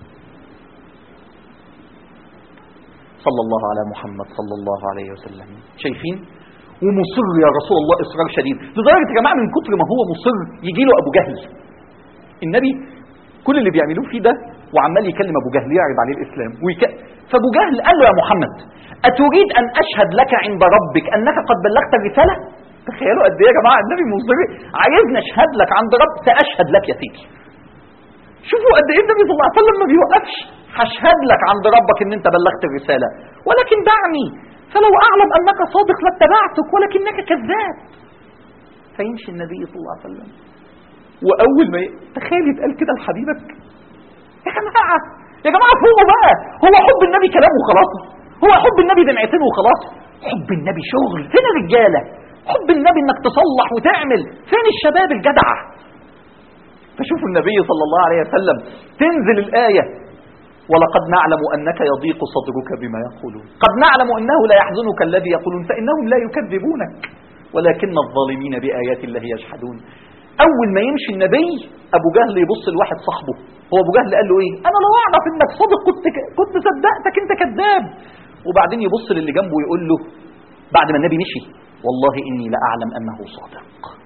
صلى الله على محمد صلى الله عليه وسلم شايفين ومصر يا رسول الله اصرار شديد لدرجه يا جماعه من كتر ما هو مصر يجي له ابو جهل النبي كل اللي بيعملوه فيه ده وعمال يكلم ابو جهل يعرض عليه الاسلام ويك... فابو جهل قال له يا محمد اتريد ان اشهد لك عند ربك انك قد بلغت الرساله تخيلوا قد ايه يا جماعه النبي مصر عايزني اشهد لك عند رب ساشهد لك يا سيدي شوفوا قد ايه النبي صلى الله عليه وسلم ما بيوقفش هشهد لك عند ربك ان انت بلغت الرساله ولكن دعني فلو اعلم انك صادق لاتبعتك ولكنك كذاب فيمشي النبي صلى الله عليه وسلم واول ما ي... تخيل يتقال كده لحبيبك يا جماعه يا جماعه فوقوا بقى هو حب النبي كلام وخلاص هو حب النبي دمعتين وخلاص حب النبي شغل فين الرجاله حب النبي انك تصلح وتعمل فين الشباب الجدعه فشوفوا النبي صلى الله عليه وسلم تنزل الايه ولقد نعلم انك يضيق صدرك بما يقولون قد نعلم انه لا يحزنك الذي يقولون فانهم لا يكذبونك ولكن الظالمين بايات الله يجحدون اول ما يمشي النبي ابو جهل يبص لواحد صاحبه هو ابو جهل قال له ايه انا لو اعرف انك صادق كنت كنت صدقتك انت كذاب وبعدين يبص للي جنبه ويقول له بعد ما النبي مشي والله اني لاعلم انه صادق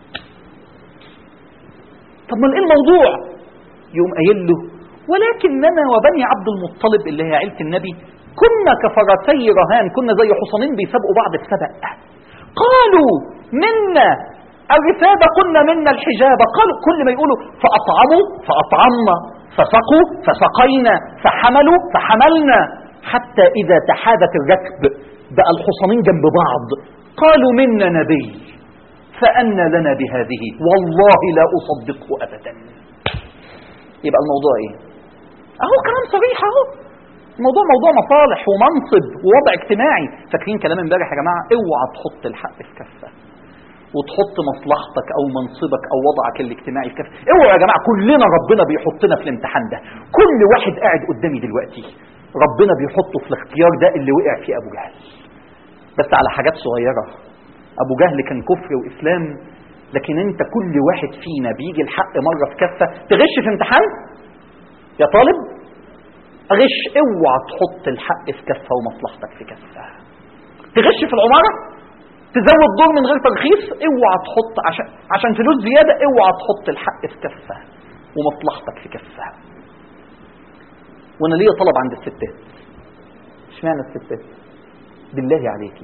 طب ما ايه الموضوع يقوم قايل له ولكننا وبني عبد المطلب اللي هي عيله النبي كنا كفرتي رهان كنا زي حصانين بيسابقوا بعض في سبق قالوا منا الرفادة قلنا منا الحجابة قالوا كل ما يقولوا فأطعموا فأطعمنا فسقوا فسقينا فحملوا فحملنا حتى إذا تحاذت الركب بقى الحصانين جنب بعض قالوا منا نبي فأن لنا بهذه والله لا أصدقه أبدا يبقى الموضوع إيه أهو كلام صريح أهو الموضوع موضوع مصالح ومنصب ووضع اجتماعي فاكرين كلام امبارح يا جماعة اوعى تحط الحق في كفة وتحط مصلحتك او منصبك او وضعك الاجتماعي في كفة اوعى يا جماعة كلنا ربنا بيحطنا في الامتحان ده كل واحد قاعد قدامي دلوقتي ربنا بيحطه في الاختيار ده اللي وقع فيه ابو جهل بس على حاجات صغيرة ابو جهل كان كفر واسلام لكن انت كل واحد فينا بيجي الحق مرة في كفة تغش في امتحان يا طالب غش اوعى تحط الحق في كفة ومصلحتك في كفة تغش في العمارة تزود دور من غير ترخيص اوعى تحط عشان عشان فلوس زيادة اوعى تحط الحق في كفة ومصلحتك في كفة وانا ليا طلب عند الستات اشمعنى الستات بالله عليكي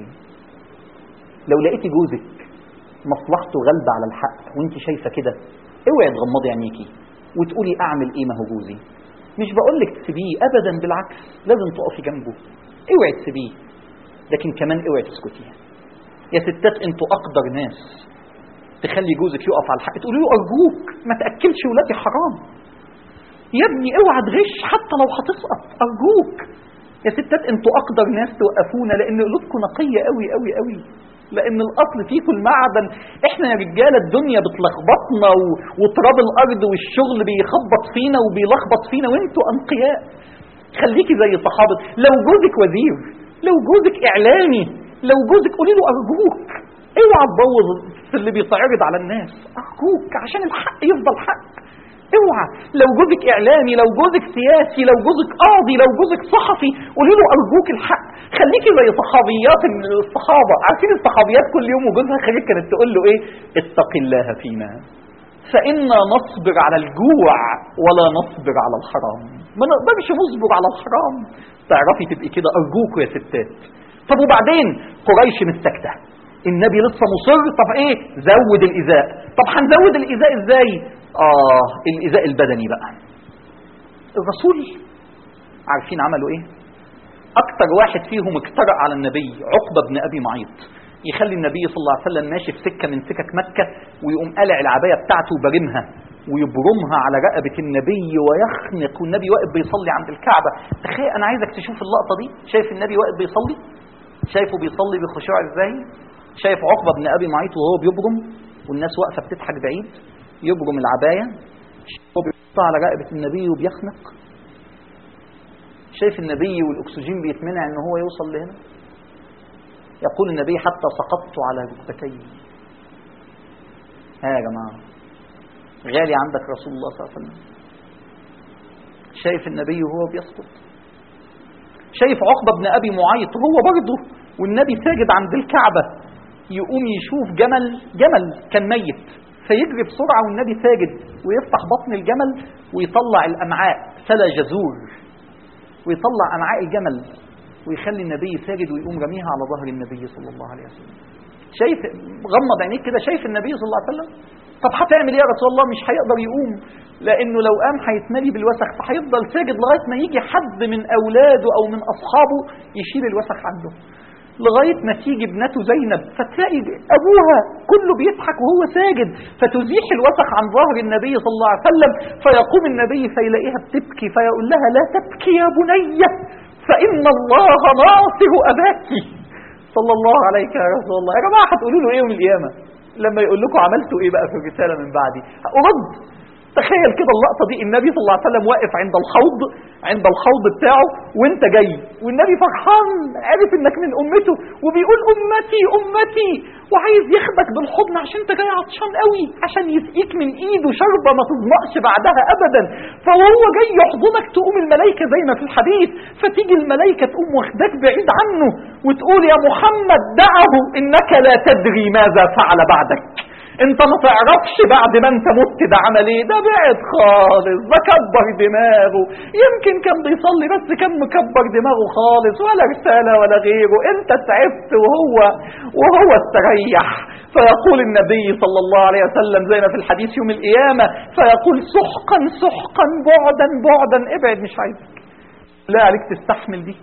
لو لقيتي جوزك مصلحته غالبة على الحق وانت شايفة كده اوعي تغمضي عينيكي وتقولي اعمل ايه ما هو جوزي مش بقول لك تسيبيه ابدا بالعكس لازم تقفي جنبه اوعي تسيبيه لكن كمان اوعي تسكتي يا ستات انتوا اقدر ناس تخلي جوزك يقف على الحق تقولي له ارجوك ما تاكلش ولادي حرام يا ابني اوعى تغش حتى لو هتسقط ارجوك يا ستات انتوا اقدر ناس توقفونا لان قلوبكم نقيه قوي قوي قوي لان الاصل فيكم المعدن احنا يا رجاله الدنيا بتلخبطنا و... وتراب الارض والشغل بيخبط فينا وبيلخبط فينا وانتوا انقياء خليكي زي صحابه لو جوزك وزير لو جوزك اعلامي لو جوزك قولي له ارجوك اوعى تبوظ في اللي بيتعرض على الناس ارجوك عشان الحق يفضل حق اوعى لو جوزك اعلامي لو جوزك سياسي لو جوزك قاضي لو جوزك صحفي قولي له ارجوك الحق خليكي زي صحابيات الصحابه عارفين الصحابيات كل يوم وجوزها خليك كانت تقول له ايه اتق الله فينا فإنا نصبر على الجوع ولا نصبر على الحرام ما نقدرش نصبر على الحرام تعرفي تبقي كده أرجوكوا يا ستات طب وبعدين قريش مستكتة النبي لسه مصر طب ايه زود الإزاء طب هنزود الإزاء ازاي آه الإزاء البدني بقى الرسول عارفين عملوا ايه أكتر واحد فيهم اقترأ على النبي عقبة بن أبي معيط يخلي النبي صلى الله عليه وسلم ماشي في سكة من سكك مكة ويقوم قلع العباية بتاعته وبرمها ويبرمها على رقبة النبي ويخنق والنبي واقف بيصلي عند الكعبة تخيل أنا عايزك تشوف اللقطة دي شايف النبي واقف بيصلي شايفه بيصلي بخشوع ازاي شايف عقبة بن أبي معيط وهو بيبرم والناس واقفة بتضحك بعيد يبرم العباية هو بيحطها على رقبة النبي وبيخنق شايف النبي والأكسجين بيتمنع ان هو يوصل لهنا يقول النبي حتى سقطت على ركبتي ها يا جماعة غالي عندك رسول الله صلى الله عليه وسلم شايف النبي وهو بيسقط شايف عقبة بن أبي معيط هو برضه والنبي ساجد عند الكعبة يقوم يشوف جمل جمل كان ميت فيجري بسرعة والنبي ساجد ويفتح بطن الجمل ويطلع الأمعاء فلا جزور ويطلع أمعاء الجمل ويخلي النبي ساجد ويقوم رميها على ظهر النبي صلى الله عليه وسلم شايف غمض عينيك كده شايف النبي صلى الله عليه وسلم طب هتعمل ايه يا رسول الله مش هيقدر يقوم لانه لو قام هيتملي بالوسخ فهيفضل ساجد لغايه ما يجي حد من اولاده او من اصحابه يشيل الوسخ عنده لغايه ما تيجي ابنته زينب فتلاقي ابوها كله بيضحك وهو ساجد فتزيح الوسخ عن ظهر النبي صلى الله عليه وسلم فيقوم النبي فيلاقيها بتبكي فيقول لها لا تبكي يا بني فان الله ناصر اباك صلى الله عليك يا رسول الله يا جماعه هتقولوا له ايه يوم القيامه لما يقول لكم عملتوا ايه بقى في الرساله من بعدي رد تخيل كده اللقطه دي النبي صلى الله عليه وسلم واقف عند الحوض عند الحوض بتاعه وانت جاي والنبي فرحان عارف انك من امته وبيقول امتي امتي وعايز ياخدك بالحضن عشان انت جاي عطشان قوي عشان يسقيك من ايده شربه ما تظمأش بعدها ابدا فوهو جاي يحضنك تقوم الملائكه زي ما في الحديث فتيجي الملائكه تقوم واخداك بعيد عنه وتقول يا محمد دعه انك لا تدري ماذا فعل بعدك انت ما تعرفش بعد ما انت مت ده عمل ايه ده بعد خالص ده كبر دماغه يمكن كان بيصلي بس كان مكبر دماغه خالص ولا رسالة ولا غيره انت تعبت وهو وهو استريح فيقول النبي صلى الله عليه وسلم زي ما في الحديث يوم القيامة فيقول سحقا سحقا بعدا بعدا ابعد مش عايزك لا عليك تستحمل دي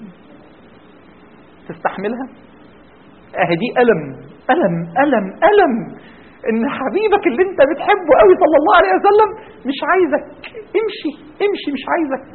تستحملها اهي دي ألم ألم ألم ألم ان حبيبك اللي انت بتحبه قوي صلى الله عليه وسلم مش عايزك امشي امشي مش عايزك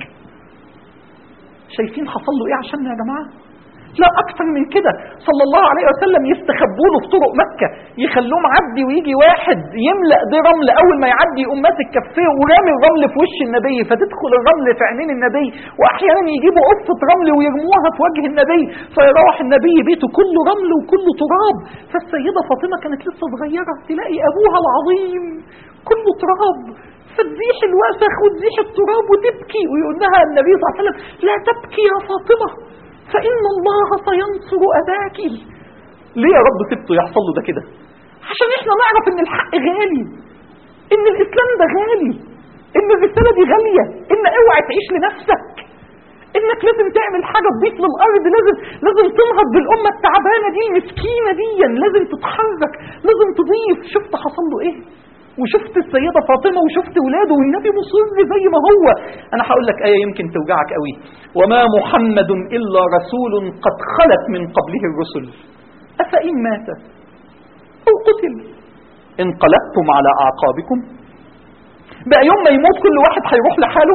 شايفين حصل له ايه عشان يا جماعه لا اكتر من كده صلى الله عليه وسلم يستخبوا له في طرق مكه يخلوه معدي ويجي واحد يملا دي رمل اول ما يعدي يقوم ماسك كفيه ورامي الرمل في وش النبي فتدخل الرمل في عينين النبي واحيانا يجيبوا قصه رمل ويرموها في وجه النبي فيروح النبي بيته كله رمل وكله تراب فالسيده فاطمه كانت لسه صغيره تلاقي ابوها العظيم كله تراب فتزيح الوسخ وتزيح التراب وتبكي ويقول لها النبي صلى الله عليه وسلم لا تبكي يا فاطمه فإن الله سينصر أباك ليه يا رب سبته يحصل له ده كده عشان احنا نعرف ان الحق غالي ان الاسلام ده غالي ان الرسالة دي غالية ان اوعى تعيش لنفسك انك لازم تعمل حاجة تضيف للارض لازم لازم تنهض بالامة التعبانة دي المسكينة دي لازم تتحرك لازم تضيف شفت حصل له ايه وشفت السيدة فاطمة وشفت ولاده والنبي مصر زي ما هو أنا هقول لك آية يمكن توجعك قوي وما محمد إلا رسول قد خلت من قبله الرسل أفإن مات أو قتل انقلبتم على أعقابكم بقى يوم ما يموت كل واحد هيروح لحاله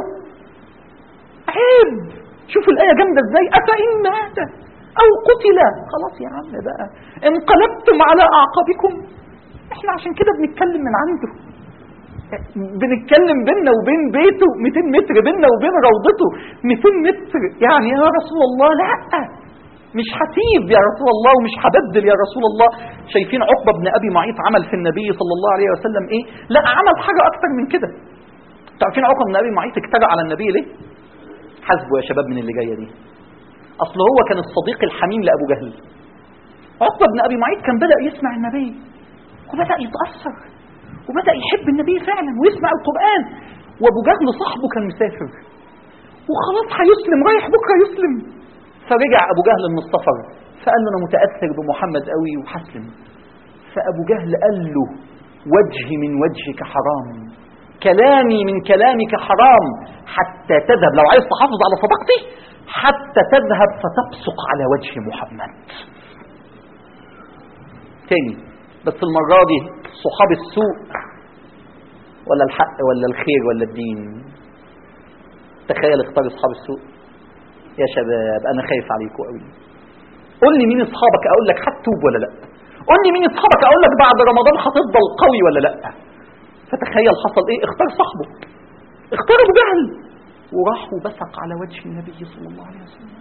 عيب شوفوا الآية جامدة ازاي أفإن مات أو قتل خلاص يا عم بقى انقلبتم على أعقابكم احنا عشان كده بنتكلم من عنده بنتكلم بيننا وبين بيته 200 متر بيننا وبين روضته 200 متر يعني يا رسول الله لا مش هسيب يا رسول الله ومش هبدل يا رسول الله شايفين عقبه بن ابي معيط عمل في النبي صلى الله عليه وسلم ايه لا عمل حاجه اكتر من كده تعرفين عقبه بن ابي معيط اجترأ على النبي ليه حاسبوا يا شباب من اللي جايه دي اصل هو كان الصديق الحميم لابو جهل عقبه بن ابي معيط كان بدا يسمع النبي وبدأ يتأثر وبدأ يحب النبي فعلا ويسمع القرآن وابو جهل صاحبه كان مسافر وخلاص هيسلم رايح بكرة يسلم فرجع ابو جهل من السفر فقال له انا متأثر بمحمد قوي وحسلم فابو جهل قال له وجهي من وجهك حرام كلامي من كلامك حرام حتى تذهب لو عايز تحافظ على صداقتي حتى تذهب فتبصق على وجه محمد تاني بس المرة دي صحاب السوء ولا الحق ولا الخير ولا الدين تخيل اختار اصحاب السوء يا شباب انا خايف عليكم قوي قول لي مين اصحابك اقول لك هتوب ولا لا قول لي مين اصحابك اقول لك بعد رمضان هتفضل قوي ولا لا فتخيل حصل ايه اختار صاحبه اختار ابو جهل وراح وبصق على وجه النبي صلى الله عليه وسلم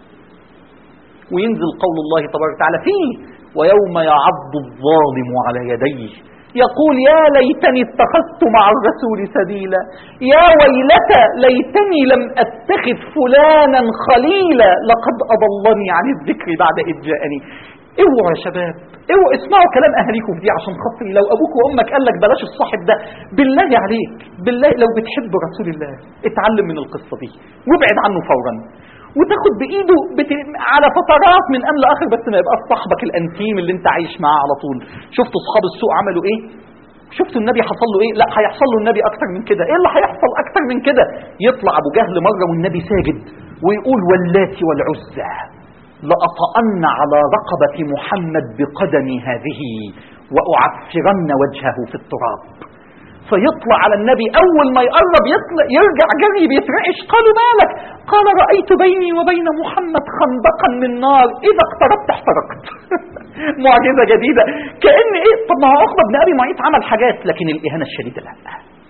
وينزل قول الله تبارك وتعالى فيه ويوم يعض الظالم على يديه يقول يا ليتني اتخذت مع الرسول سبيلا يا ويلتى ليتني لم اتخذ فلانا خليلا لقد اضلني عن الذكر بعد اذ جاءني اوعوا يا شباب اوعوا اسمعوا كلام اهاليكم دي عشان خاطري لو ابوك وامك قال لك بلاش الصاحب ده بالله عليك بالله لو بتحب رسول الله اتعلم من القصه دي وابعد عنه فورا وتاخد بايده بت... على فترات من ان لاخر بس ما يبقاش صاحبك الانتيم اللي انت عايش معاه على طول شفتوا اصحاب السوء عملوا ايه شفتوا النبي حصل له ايه لا هيحصل له النبي اكتر من كده ايه اللي هيحصل اكتر من كده يطلع ابو جهل مره والنبي ساجد ويقول واللاتي والعزى لأطأن على رقبة محمد بقدمي هذه وأعفرن وجهه في التراب فيطلع على النبي أول ما يقرب يطلع يرجع جري بيترعش قالوا مالك قال رأيت بيني وبين محمد خندقا من نار إذا اقتربت احترقت معجزة جديدة كأن إيه طب ما هو عقبة بن أبي معيط عمل حاجات لكن الإهانة الشديدة لا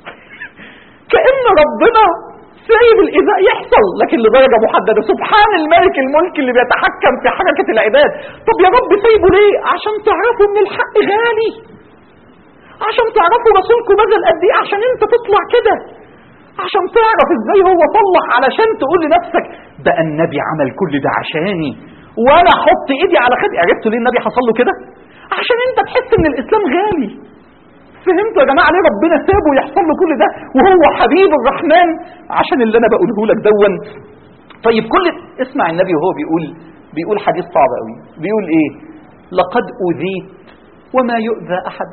كأن ربنا سايب الإيذاء يحصل لكن لدرجة محددة سبحان الملك الملك اللي بيتحكم في حركة العباد طب يا رب سايبه ليه عشان تعرفوا ان الحق غالي عشان تعرفوا رسولكم بذل قد ايه عشان انت تطلع كده عشان تعرف ازاي هو طلع علشان تقول لنفسك ده النبي عمل كل ده عشاني وانا احط ايدي على خدي عرفتوا ليه النبي حصل له كده عشان انت تحس ان الاسلام غالي فهمتوا يا جماعه ليه ربنا سابه يحصل له كل ده وهو حبيب الرحمن عشان اللي انا بقوله لك دون طيب كل اسمع النبي وهو بيقول بيقول حديث صعب قوي بيقول ايه لقد اذيت وما يؤذى احد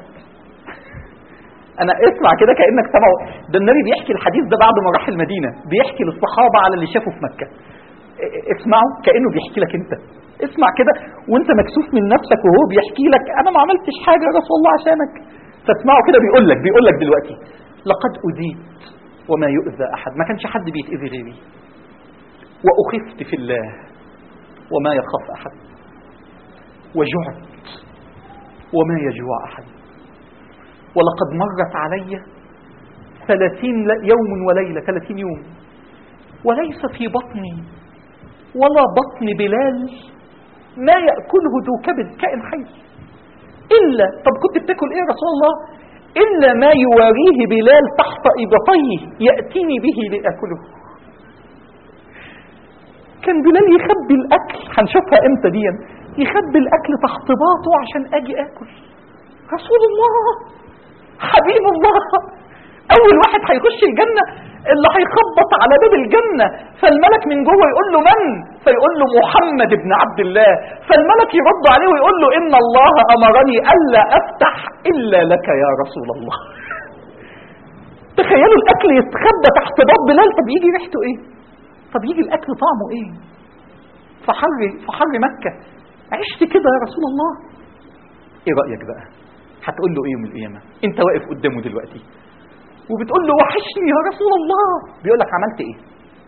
انا اسمع كده كانك سمعه ده النبي بيحكي الحديث ده بعد ما راح المدينه بيحكي للصحابه على اللي شافه في مكه اسمعه كانه بيحكي لك انت اسمع كده وانت مكسوف من نفسك وهو بيحكي لك انا ما عملتش حاجه يا رسول الله عشانك فاسمعوا كده بيقول لك بيقول لك دلوقتي لقد أذيت وما يؤذى أحد ما كانش حد بيتأذي غيري وأخفت في الله وما يخاف أحد وجعت وما يجوع أحد ولقد مرت علي ثلاثين يوم وليلة ثلاثين يوم وليس في بطني ولا بطن بلال ما يأكله ذو كبد كائن حي إلا طب كنت بتاكل إيه يا رسول الله إلا ما يواريه بلال تحت إبطيه يأتيني به لأكله كان بلال يخبي الأكل هنشوفها إمتى دي يخبي الأكل تحت باطه عشان أجي أكل رسول الله حبيب الله أول واحد هيخش الجنة اللي هيخبط على باب الجنة فالملك من جوه يقول له من فيقول له محمد بن عبد الله فالملك يرد عليه ويقول له إن الله أمرني ألا أفتح إلا لك يا رسول الله تخيلوا الأكل يتخبى تحت باب بلال طب يجي ريحته إيه طب يجي الأكل طعمه إيه في حر في حر مكة عشت كده يا رسول الله إيه رأيك بقى هتقول له إيه يوم القيامة أنت واقف قدامه دلوقتي وبتقول له وحشني يا رسول الله بيقول لك عملت ايه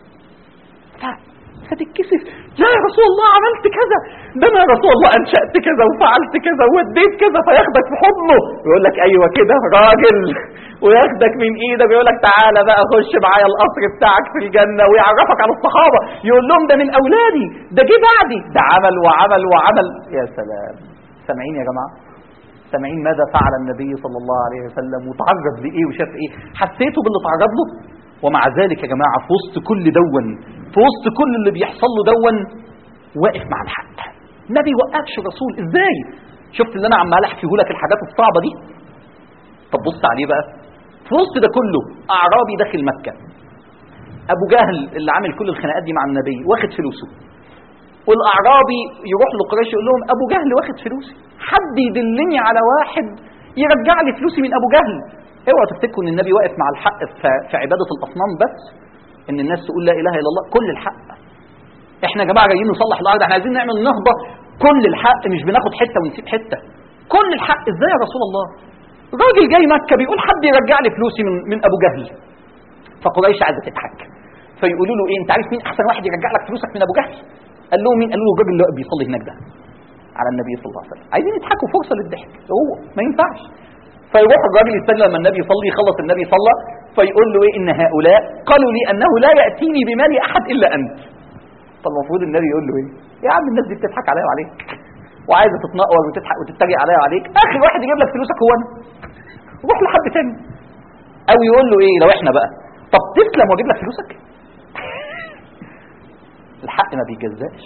فتتكسف لا يا رسول الله عملت كذا ده انا يا رسول الله انشأت كذا وفعلت كذا ووديت كذا فياخدك في حضنه يقول لك ايوه كده راجل وياخدك من ايدك ويقول لك تعالى بقى خش معايا القصر بتاعك في الجنه ويعرفك على الصحابه يقول لهم ده من اولادي ده جه بعدي ده عمل وعمل وعمل يا سلام سامعين يا جماعه سامعين ماذا فعل النبي صلى الله عليه وسلم وتعرض لإيه وشاف إيه حسيته باللي تعرض له ومع ذلك يا جماعة في وسط كل دون في وسط كل اللي بيحصل له دون واقف مع الحق ما بيوقفش الرسول ازاي شفت اللي انا عمال احكيه لك الحاجات الصعبة دي طب بص عليه بقى في وسط ده كله اعرابي داخل مكة ابو جهل اللي عامل كل الخناقات دي مع النبي واخد فلوسه والاعرابي يروح لقريش يقول لهم ابو جهل واخد فلوسي حد يدلني على واحد يرجع لي فلوسي من ابو جهل اوعوا تفتكروا ان النبي واقف مع الحق في عباده الاصنام بس ان الناس تقول لا اله الا الله كل الحق احنا يا جماعه جايين نصلح الارض احنا عايزين نعمل نهضه كل الحق مش بناخد حته ونسيب حته كل الحق ازاي يا رسول الله راجل جاي مكه بيقول حد يرجع لي فلوسي من من ابو جهل فقريش عايزه تضحك فيقولوا له ايه انت عارف مين احسن واحد يرجع لك فلوسك من ابو جهل قال لهم مين قالوا له الراجل اللي بيصلي هناك ده على النبي صلى الله عليه وسلم عايزين يضحكوا فرصه للضحك هو ما ينفعش فيروح الراجل يستنى لما النبي يصلي يخلص النبي صلى فيقول له ايه ان هؤلاء قالوا لي انه لا ياتيني بمال احد الا انت فالمفروض النبي يقول له ايه يا عم الناس دي بتضحك عليا وعليك وعايزه تتنقر وتضحك وتتريق عليا وعليك اخر واحد يجيب لك فلوسك هو انا روح لحد تاني او يقول له ايه لو احنا بقى طب تسلم واجيب لك فلوسك الحق ما بيجزاش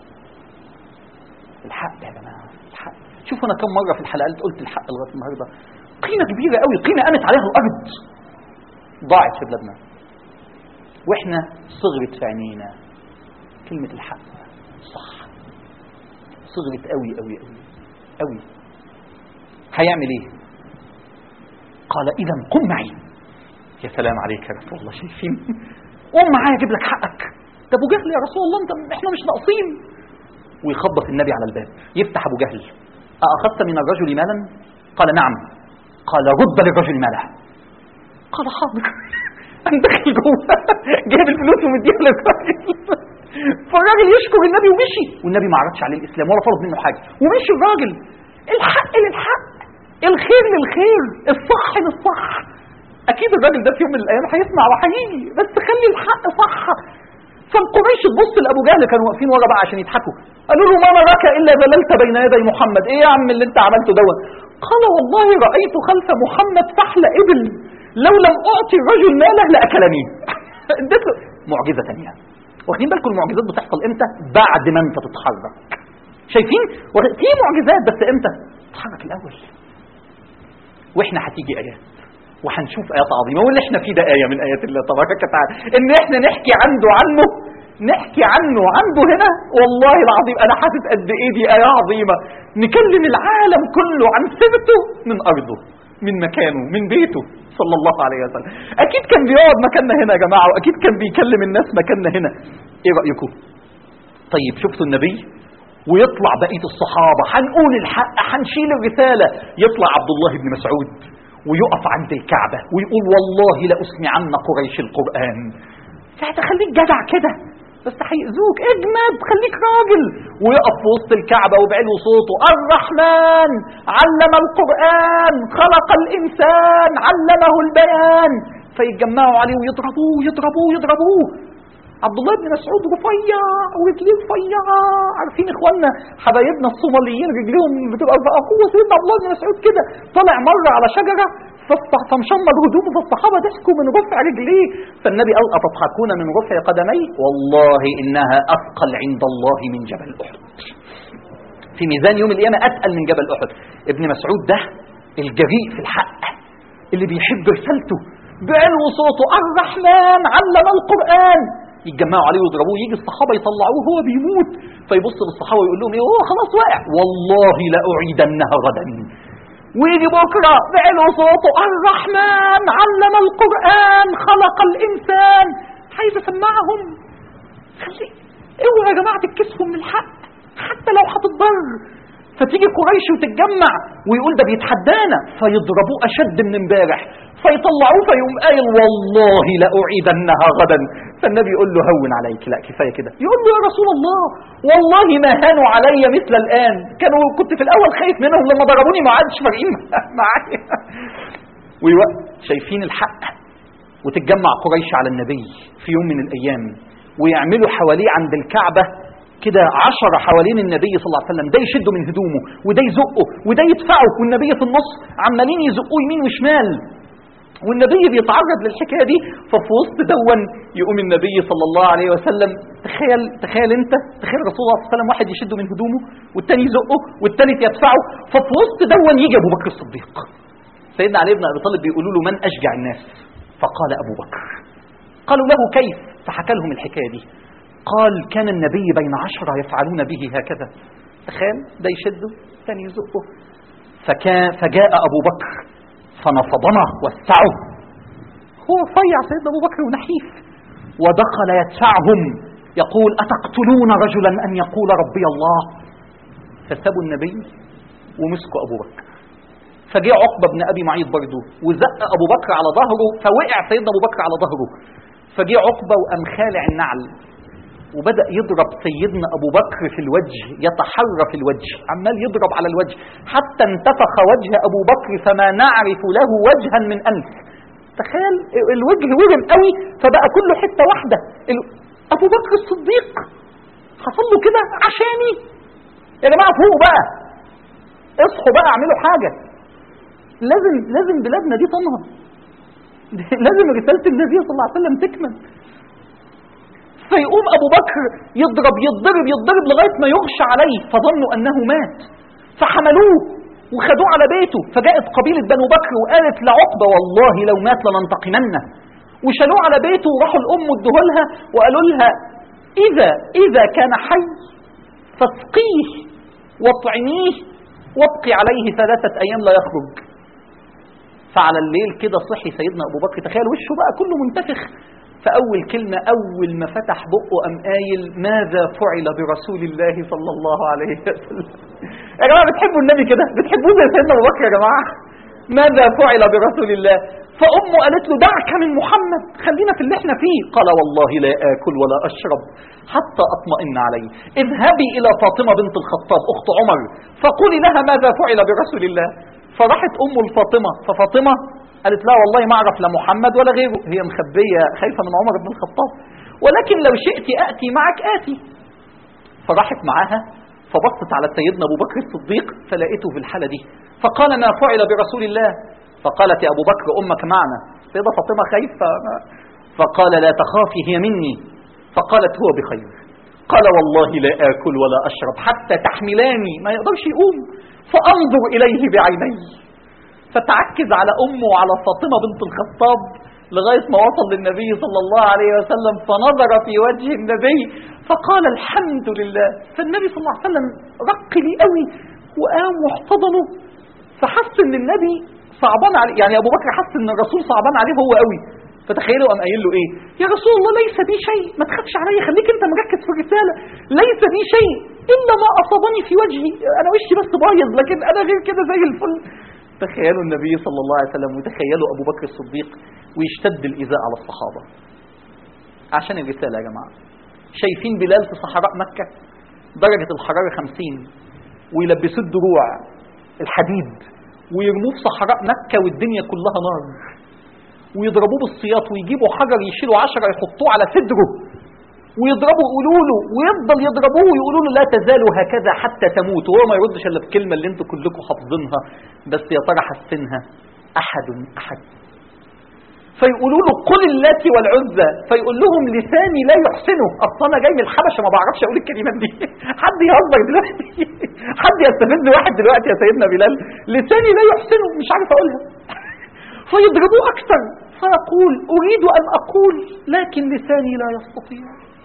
الحق يا جماعه الحق شوفوا انا كم مره في الحلقات قلت الحق لغايه النهارده قيمه كبيره قوي قيمه قامت عليها الارض ضاعت في بلادنا واحنا صغرت في عينينا كلمه الحق صح صغرت قوي قوي قوي قوي هيعمل ايه قال اذا قم معي يا سلام عليك يا رسول الله شايفين قوم معايا اجيب لك حقك ده ابو جهل يا رسول الله انت احنا مش ناقصين ويخبط النبي على الباب يفتح ابو جهل أأخذت من الرجل مالا قال نعم قال رد للرجل ماله قال حاضر أنا داخل جوه جايب الفلوس ومديها للراجل فالراجل يشكر النبي ومشي والنبي ما عرضش عليه الاسلام ولا طلب منه حاجه ومشي الراجل الحق للحق الخير للخير الصح للصح اكيد الراجل ده في يوم من الايام هيسمع وهيجي بس خلي الحق صح فالقريش تبص لابو جهل كانوا واقفين ورا بقى عشان يضحكوا قالوا له ما نراك الا ذللت بين يدي محمد ايه يا عم اللي انت عملته دوت قال والله رايت خلف محمد فحل ابل لو لم اعطي الرجل ماله لاكلني اديت له معجزه ثانيه واخدين بالكم المعجزات بتحصل امتى بعد ما انت تتحرك شايفين في معجزات بس امتى تتحرك الاول واحنا هتيجي ايات وهنشوف ايات عظيمه واللي احنا فيه ده ايه من ايات الله تبارك وتعالى ان احنا نحكي عنده عنه نحكي عنه عنده هنا والله العظيم انا حاسس قد ايه دي ايه عظيمه نكلم العالم كله عن سيرته من ارضه من مكانه من بيته صلى الله عليه وسلم اكيد كان بيقعد مكاننا هنا يا جماعه واكيد كان بيكلم الناس مكاننا هنا ايه رايكم طيب شفتوا النبي ويطلع بقيه الصحابه هنقول الحق هنشيل الرساله يطلع عبد الله بن مسعود ويقف عند الكعبة ويقول والله لأسمعن قريش القرآن ساعتها خليك جدع كده بس هيأذوك اجمد خليك راجل ويقف في وسط الكعبة وبعلو صوته الرحمن علم القرآن خلق الإنسان علمه البيان فيتجمعوا عليه ويضربوه يضربوه يضربوه عبد الله بن مسعود رفيع ورجليه رفيعة عارفين اخواننا حبايبنا الصوماليين رجليهم بتبقى اخوه سيدنا عبد الله بن مسعود كده طلع مرة على شجرة فاصطح- فمشمر هدومه فالصحابة ضحكوا من رفع رجليه فالنبي قال أتضحكون من رفع قدمي والله إنها أثقل عند الله من جبل أحد في ميزان يوم القيامة أتقل من جبل أحد ابن مسعود ده الجريء في الحق اللي بيحب رسالته بعلو صوته الرحمن علم القرآن يتجمعوا عليه ويضربوه يجي الصحابة يطلعوه وهو بيموت فيبص للصحابة ويقول لهم ايه هو خلاص واقع والله لأعيدنها غدا ويجي بكرة بعلو صوته الرحمن علم القرآن خلق الإنسان عايز أسمعهم خلي اوعوا يا جماعة تتكسفوا من الحق حتى لو هتتضر فتيجي قريش وتتجمع ويقول ده بيتحدانا فيضربوه أشد من امبارح فيطلعوه فيقوم قايل والله لأعيدنها غدا فالنبي يقول له هون عليك لا كفاية كده يقول له يا رسول الله والله ما هانوا علي مثل الآن كانوا كنت في الأول خايف منهم لما ضربوني ما عادش فارقين معايا ويوقف شايفين الحق وتتجمع قريش على النبي في يوم من الأيام ويعملوا حواليه عند الكعبة كده عشرة حوالين النبي صلى الله عليه وسلم ده يشده من هدومه وده يزقه وده يدفعه والنبي في النص عمالين يزقوه يمين وشمال والنبي بيتعرض للحكايه دي ففي وسط دون يقوم النبي صلى الله عليه وسلم تخيل تخيل انت تخيل رسول الله صلى الله عليه وسلم واحد يشده من هدومه والتاني يزقه والتالت يدفعه ففي وسط دون يجي ابو بكر الصديق سيدنا علي بن ابي طالب بيقولوا له من اشجع الناس فقال ابو بكر قالوا له كيف فحكى لهم الحكايه دي قال كان النبي بين عشرة يفعلون به هكذا تخيل ده يشده ثاني يزقه فكان فجاء أبو بكر فنفضنا وسعه هو رفيع سيدنا أبو بكر ونحيف ودخل يدفعهم يقول أتقتلون رجلا أن يقول ربي الله فسابوا النبي ومسكوا أبو بكر فجاء عقبة بن أبي معيط برضه وزق أبو بكر على ظهره فوقع سيدنا أبو بكر على ظهره فجاء عقبة وقام خالع النعل وبدأ يضرب سيدنا أبو بكر في الوجه يتحرى في الوجه عمال يضرب على الوجه حتى انتفخ وجه أبو بكر فما نعرف له وجها من أنف تخيل الوجه ورم قوي فبقى كله حتة واحدة ال- أبو بكر الصديق حصل له كده عشاني يا جماعة فوقوا بقى اصحوا بقى اعملوا حاجة لازم لازم بلادنا دي تنهض لازم رسالة النبي صلى الله عليه وسلم تكمل فيقوم أبو بكر يضرب يضرب يضرب لغاية ما يغشى عليه فظنوا أنه مات فحملوه وخدوه على بيته فجاءت قبيلة بنو بكر وقالت لعقبة والله لو مات لننتقمنه وشالوه على بيته وراحوا الأم ادوه لها وقالوا لها إذا إذا كان حي فاسقيه واطعميه وابقي عليه ثلاثة أيام لا يخرج فعلى الليل كده صحي سيدنا أبو بكر تخيل وشه بقى كله منتفخ فأول كلمة أول ما فتح بقه أم قايل ماذا فعل برسول الله صلى الله عليه وسلم يا جماعة بتحبوا النبي كده بتحبوه زي سيدنا أبو بكر يا جماعة ماذا فعل برسول الله فأمه قالت له دعك من محمد خلينا في اللي احنا فيه قال والله لا آكل ولا أشرب حتى أطمئن عليه اذهبي إلى فاطمة بنت الخطاب أخت عمر فقولي لها ماذا فعل برسول الله فراحت أم الفاطمة ففاطمة قالت لا والله ما أعرف لا محمد ولا غيره هي مخبية خايفة من عمر بن الخطاب ولكن لو شئت أتي معك آتي فراحت معاها فبصت على سيدنا أبو بكر الصديق فلقيته في الحالة دي فقال ما فعل برسول الله فقالت يا أبو بكر أمك معنا سيدة فاطمة خايفة فقال لا تخافي هي مني فقالت هو بخير قال والله لا آكل ولا أشرب حتى تحملاني ما يقدرش يقوم فأنظر إليه بعيني فتعكز على أمه وعلى فاطمة بنت الخطاب لغاية ما وصل للنبي صلى الله عليه وسلم فنظر في وجه النبي فقال الحمد لله فالنبي صلى الله عليه وسلم رق لي قوي وقام واحتضنه فحس ان النبي صعبان عليه يعني ابو بكر حس ان الرسول صعبان عليه هو قوي فتخيلوا قام قايل له ايه يا رسول الله ليس بي شيء ما تخافش عليا خليك انت مركز في الرساله ليس بي شيء الا ما اصابني في وجهي انا وشي بس بايظ لكن انا غير كده زي الفل تخيلوا النبي صلى الله عليه وسلم وتخيلوا أبو بكر الصديق ويشتد الإيذاء على الصحابة عشان الرسالة يا جماعة شايفين بلال في صحراء مكة درجة الحرارة خمسين ويلبسوه الدروع الحديد ويرموه في صحراء مكة والدنيا كلها نار ويضربوه بالسياط ويجيبوا حجر يشيلوا عشرة يحطوه على صدره ويضربوا يقولوا له ويفضل يضربوه ويقولوا له لا تزالوا هكذا حتى تموت وهو ما يردش الا بكلمه اللي انتوا كلكم حافظينها بس يا ترى حاسينها احد احد فيقولوا له قل اللات والعزى فيقول لهم لساني لا يحسنه اصل انا جاي من الحبشه ما بعرفش اقول الكلمات دي حد يهزر دلوقتي حد يستفز واحد دلوقتي يا سيدنا بلال لساني لا يحسنه مش عارف اقولها فيضربوه اكثر فيقول اريد ان اقول لكن لساني لا يستطيع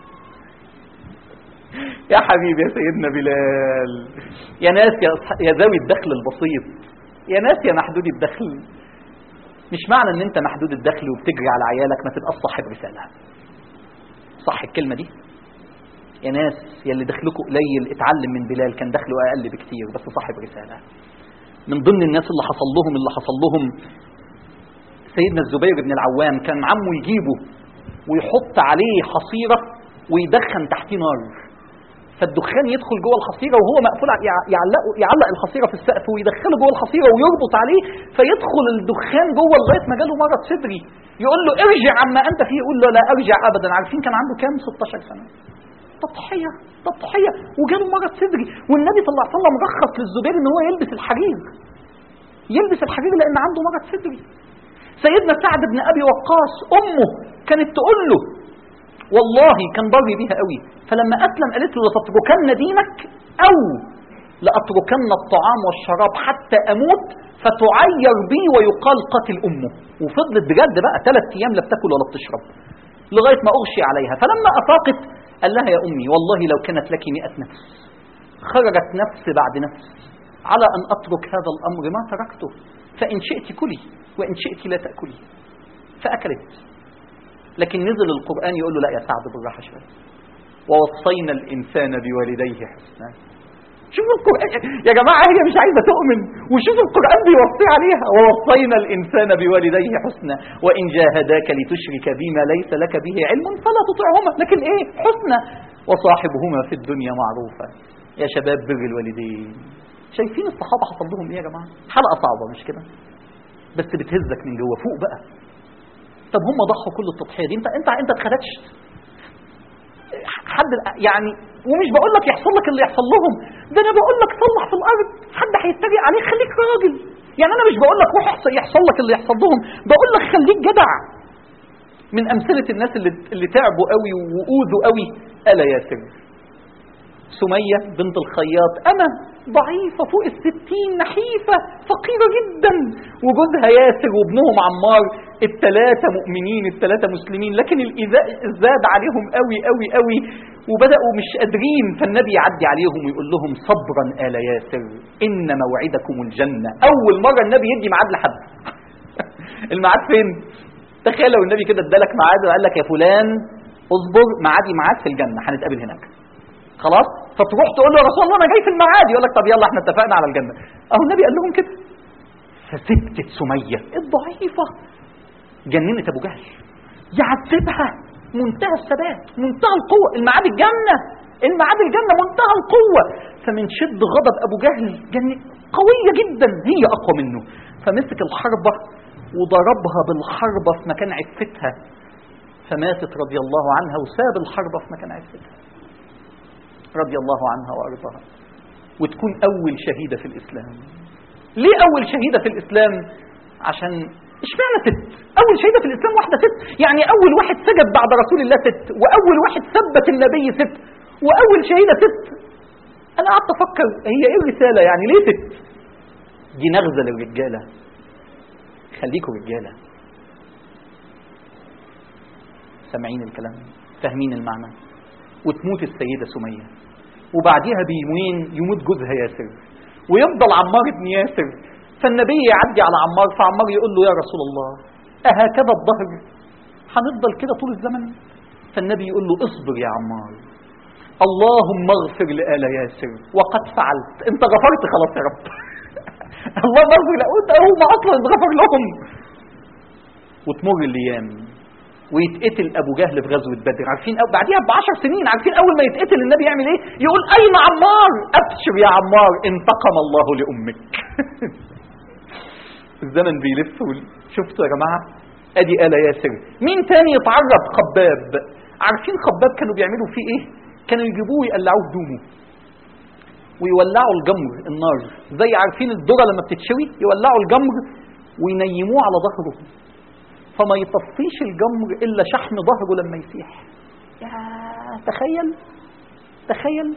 يا حبيبي يا سيدنا بلال يا ناس يا, أصح- يا ذوي الدخل البسيط يا ناس يا محدود الدخل مش معنى ان انت محدود الدخل وبتجري على عيالك ما تبقاش صاحب رسالة صح الكلمة دي يا ناس يا اللي دخلكم قليل اتعلم من بلال كان دخله اقل بكتير بس صاحب رسالة من ضمن الناس اللي حصل لهم اللي حصل لهم سيدنا الزبير بن العوام كان عمه يجيبه ويحط عليه حصيرة ويدخن تحتيه نار فالدخان يدخل جوه الحصيره وهو مقفول ع- يع- يعلقه يعلق الحصيره في السقف ويدخله جوه الحصيره ويربط عليه فيدخل الدخان جوه لغايه ما جاله مرض صدري يقول له ارجع عما انت فيه يقول له لا ارجع ابدا عارفين كان عنده كام 16 سنه تضحيه تضحيه وجاله مرض صدري والنبي صلى الله عليه وسلم رخص للزبير ان هو يلبس الحرير يلبس الحرير لان عنده مرض صدري سيدنا سعد بن ابي وقاص امه كانت تقول له والله كان ضري بيها قوي فلما اسلم قالت له لتتركن دينك او لاتركن الطعام والشراب حتى اموت فتعير بي ويقال قتل امه وفضلت بجد بقى ثلاث ايام لا بتاكل ولا بتشرب لغايه ما اغشي عليها فلما افاقت قال لها يا امي والله لو كانت لك مئة نفس خرجت نفس بعد نفس على ان اترك هذا الامر ما تركته فان شئت كلي وان شئت لا تاكلي فاكلت لكن نزل القرآن يقول له لا يا سعد بالراحة شوية ووصينا الإنسان بوالديه حسنا شوفوا القرآن يا جماعة هي مش عايزة تؤمن وشوفوا القرآن بيوصي عليها ووصينا الإنسان بوالديه حسنا وإن جاهداك لتشرك بما ليس لك به علم فلا تطعهما لكن إيه حسنا وصاحبهما في الدنيا معروفا يا شباب بر الوالدين شايفين الصحابة حصل لهم إيه يا جماعة حلقة صعبة مش كده بس بتهزك من جوه فوق بقى طب هم ضحوا كل التضحيه دي انت انت انت اتخدتش حد يعني ومش بقول لك يحصل لك اللي يحصل لهم ده انا بقول لك صلح في الارض حد هيتريق عليك خليك راجل يعني انا مش بقول لك روح يحصل, يحصل لك اللي يحصل لهم بقول لك خليك جدع من امثله الناس اللي اللي تعبوا قوي واوذوا قوي الا ياسر سمية بنت الخياط أنا ضعيفة فوق الستين نحيفة فقيرة جدا وجوزها ياسر وابنهم عمار الثلاثة مؤمنين الثلاثة مسلمين لكن الإيذاء زاد عليهم قوي قوي قوي وبدأوا مش قادرين فالنبي يعدي عليهم ويقول لهم صبرا آل ياسر إن موعدكم الجنة أول مرة النبي يدي ميعاد لحد الميعاد فين؟ تخيل لو النبي كده ادالك ميعاد وقال لك يا فلان اصبر ميعادي معاك في الجنة هنتقابل هناك خلاص فتروح تقول له يا رسول الله انا جاي في الميعاد يقول لك طب يلا احنا اتفقنا على الجنه اهو النبي قال لهم كده فسكتت سميه الضعيفه جننت ابو جهل يعذبها منتهى الثبات منتهى القوه الميعاد الجنه الميعاد الجنه منتهى القوه فمن شد غضب ابو جهل جن قويه جدا هي اقوى منه فمسك الحربه وضربها بالحربه في مكان عفتها فماتت رضي الله عنها وساب الحربه في مكان عفتها رضي الله عنها وارضاها وتكون اول شهيده في الاسلام ليه اول شهيده في الاسلام عشان اشمعنى ست اول شهيده في الاسلام واحده ست يعني اول واحد سجد بعد رسول الله ست واول واحد ثبت النبي ست واول شهيده ست انا قعدت افكر هي ايه الرساله يعني ليه ست دي نغزه للرجاله خليكم رجاله سامعين الكلام فاهمين المعنى وتموت السيدة سمية وبعديها بيومين يموت جوزها ياسر ويفضل عمار بن ياسر فالنبي يعدي على عمار فعمار يقول له يا رسول الله أهكذا الظهر هنفضل كده طول الزمن فالنبي يقول له اصبر يا عمار اللهم اغفر لآل ياسر وقد فعلت انت غفرت خلاص يا رب الله مغفر لا هم اصلا اتغفر لهم وتمر الايام ويتقتل ابو جهل في غزوه بدر عارفين أو بعديها ب 10 سنين عارفين اول ما يتقتل النبي يعمل ايه يقول اين عمار ابشر يا عمار انتقم الله لامك الزمن بيلف وال- شفتوا يا جماعه ادي آل ياسر مين تاني يتعرض خباب عارفين خباب كانوا بيعملوا فيه ايه كانوا يجيبوه يقلعوه هدومه ويولعوا الجمر النار زي عارفين الذره لما بتتشوي يولعوا الجمر وينيموه على ظهره فما يطفيش الجمر الا شحم ظهره لما يسيح يا تخيل تخيل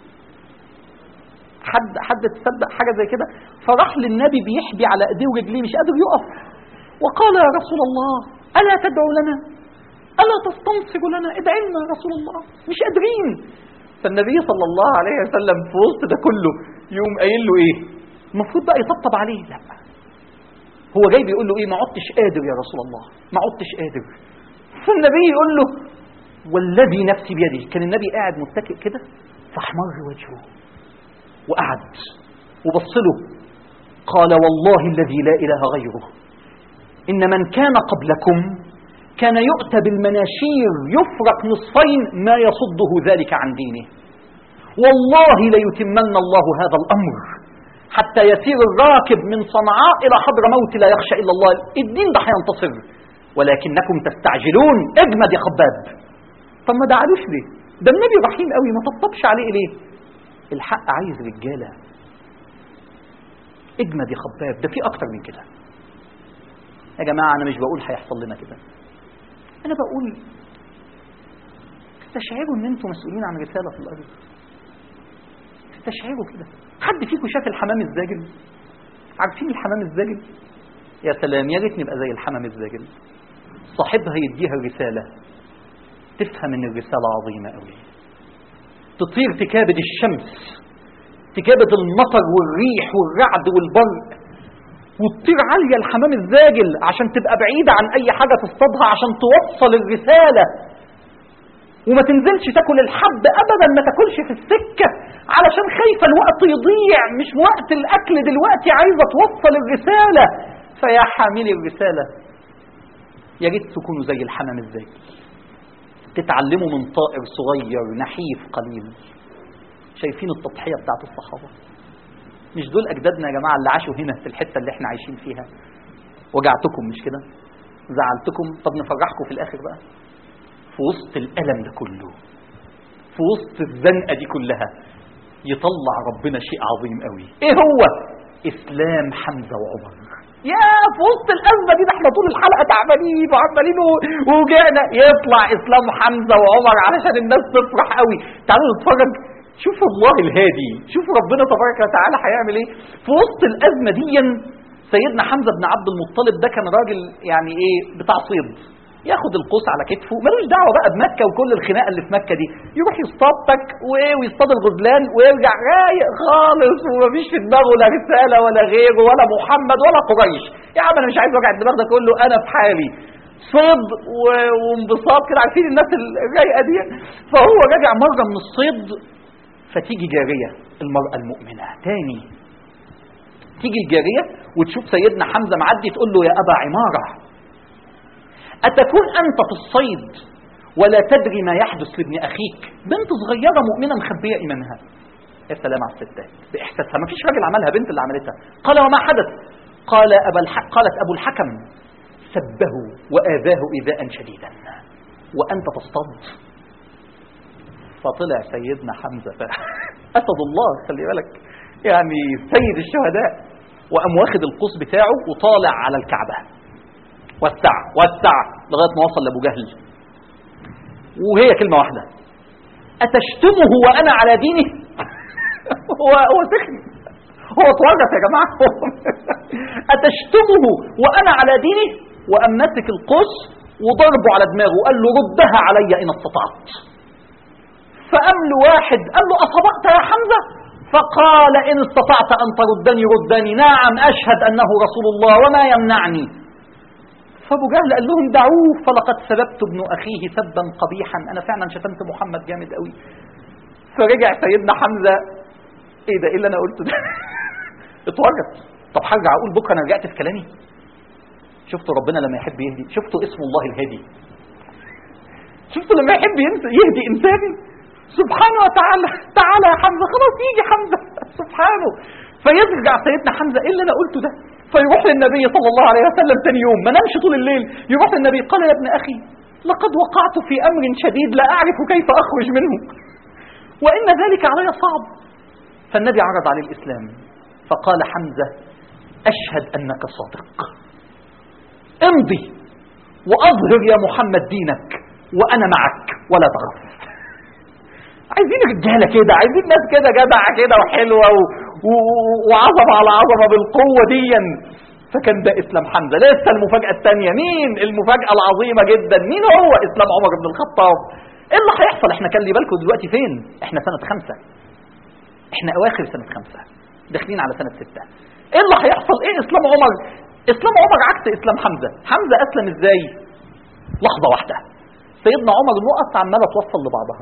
حد حد تصدق حاجه زي كده فراح للنبي بيحبي على ايديه ورجليه مش قادر يقف وقال يا رسول الله الا تدعو لنا الا تستنصر لنا ادعي لنا يا رسول الله مش قادرين فالنبي صلى الله عليه وسلم في وسط ده كله يقوم قايل له ايه المفروض بقى يطبطب عليه لا هو جاي بيقول له ايه ما عدتش قادر يا رسول الله ما عدتش قادر فالنبي يقول له والذي نفسي بيده كان النبي قاعد متكئ كده فاحمر وجهه وقعد وبص له قال والله الذي لا اله غيره ان من كان قبلكم كان يؤتى بالمناشير يفرق نصفين ما يصده ذلك عن دينه والله ليتمن الله هذا الامر حتى يسير الراكب من صنعاء الى حضر موت لا يخشى الا الله الدين ده هينتصر ولكنكم تستعجلون اجمد يا خباب طب ما دعالوش ليه ده النبي رحيم قوي ما طبطبش عليه ليه الحق عايز رجاله اجمد يا خباب ده في اكتر من كده يا جماعه انا مش بقول هيحصل لنا كده انا بقول استشعروا ان انتم مسؤولين عن رساله في الارض استشعروا كده حد فيكم شاف الحمام الزاجل عارفين الحمام الزاجل يا سلام يا ريت نبقى زي الحمام الزاجل صاحبها يديها الرساله تفهم ان الرساله عظيمه قوي تطير تكابد الشمس تكابد المطر والريح والرعد والبرق وتطير عالية الحمام الزاجل عشان تبقى بعيدة عن أي حاجة تصطادها عشان توصل الرسالة وما تنزلش تاكل الحب أبدا ما تاكلش في السكة علشان خايفة الوقت يضيع مش وقت الأكل دلوقتي عايزة توصل الرسالة فيا حاملي الرسالة يا ريت تكونوا زي الحمام الزاجل تتعلموا من طائر صغير نحيف قليل شايفين التضحية بتاعت الصحابة مش دول أجدادنا يا جماعة اللي عاشوا هنا في الحتة اللي احنا عايشين فيها وجعتكم مش كده زعلتكم طب نفرحكم في الآخر بقى في وسط الألم ده كله في وسط الزنقة دي كلها يطلع ربنا شيء عظيم قوي ايه هو اسلام حمزة وعمر يا في وسط الازمه دي ده احنا طول الحلقه تعبانين وعمالين ووجعنا يطلع اسلام حمزه وعمر علشان الناس تفرح قوي تعالوا نتفرج شوفوا الله الهادي شوفوا ربنا تبارك وتعالى هيعمل ايه في وسط الازمه دي سيدنا حمزه بن عبد المطلب ده كان راجل يعني ايه بتاع صيد ياخد القوس على كتفه ملوش دعوه بقى بمكه وكل الخناقه اللي في مكه دي يروح يصطاد تك ويصطاد الغزلان ويرجع رايق خالص ومفيش في دماغه لا رساله ولا غيره ولا محمد ولا قريش يا عم انا مش عايز وجع الدماغ ده كله انا في حالي صيد و- وانبساط كده عارفين الناس الرايقه دي فهو راجع مره من الصيد فتيجي جاريه المراه المؤمنه تاني تيجي الجاريه وتشوف سيدنا حمزه معدي تقول له يا ابا عماره أتكون أنت في الصيد ولا تدري ما يحدث لابن أخيك بنت صغيرة مؤمنة مخبية إيمانها يا سلام على الستات بإحساسها ما فيش راجل عملها بنت اللي عملتها قال وما حدث قال أبا الح... قالت أبو الحكم سبه وآذاه إيذاء شديدا وأنت تصطاد فطلع سيدنا حمزة ف... أسد الله خلي بالك يعني سيد الشهداء وقام واخد القوس بتاعه وطالع على الكعبة وسع وسع لغايه ما وصل لابو جهل وهي كلمه واحده اتشتمه وانا على دينه هو هو سخن هو اتورط يا جماعه اتشتمه وانا على دينه وقام ماسك القوس وضربه على دماغه وقال له ردها علي ان استطعت فقام له واحد قال له اصبعت يا حمزه فقال ان استطعت ان تردني ردني نعم اشهد انه رسول الله وما يمنعني فابو جهل قال لهم دعوه فلقد سببت ابن اخيه سبا قبيحا انا فعلا شتمت محمد جامد قوي فرجع سيدنا حمزه ايه ده ايه اللي انا قلته ده اتورط طب هرجع اقول بكره انا رجعت في كلامي شفتوا ربنا لما يحب يهدي شفتوا اسم الله الهادي شفتوا لما يحب ينس- يهدي انسان سبحانه وتعالى تعالى يا حمزه خلاص يجي حمزه سبحانه فيرجع سيدنا حمزه ايه اللي انا قلته ده فيروح للنبي صلى الله عليه وسلم ثاني يوم ما نامش طول الليل يروح للنبي قال يا ابن اخي لقد وقعت في امر شديد لا اعرف كيف اخرج منه وان ذلك علي صعب فالنبي عرض عليه الاسلام فقال حمزه اشهد انك صادق امضي واظهر يا محمد دينك وانا معك ولا تخف عايزين رجاله كده عايزين ناس كده جدعه كده وحلوه و... و... وعظمه على عظمه بالقوه ديا فكان ده اسلام حمزه لسه المفاجاه الثانيه مين المفاجاه العظيمه جدا مين هو اسلام عمر بن الخطاب ايه اللي هيحصل احنا كان لي بالكم دلوقتي فين احنا سنه خمسة احنا اواخر سنه خمسة داخلين على سنه ستة ايه اللي هيحصل ايه اسلام عمر اسلام عمر عكس اسلام حمزه حمزه اسلم ازاي لحظه واحده سيدنا عمر نقط عماله توصل لبعضها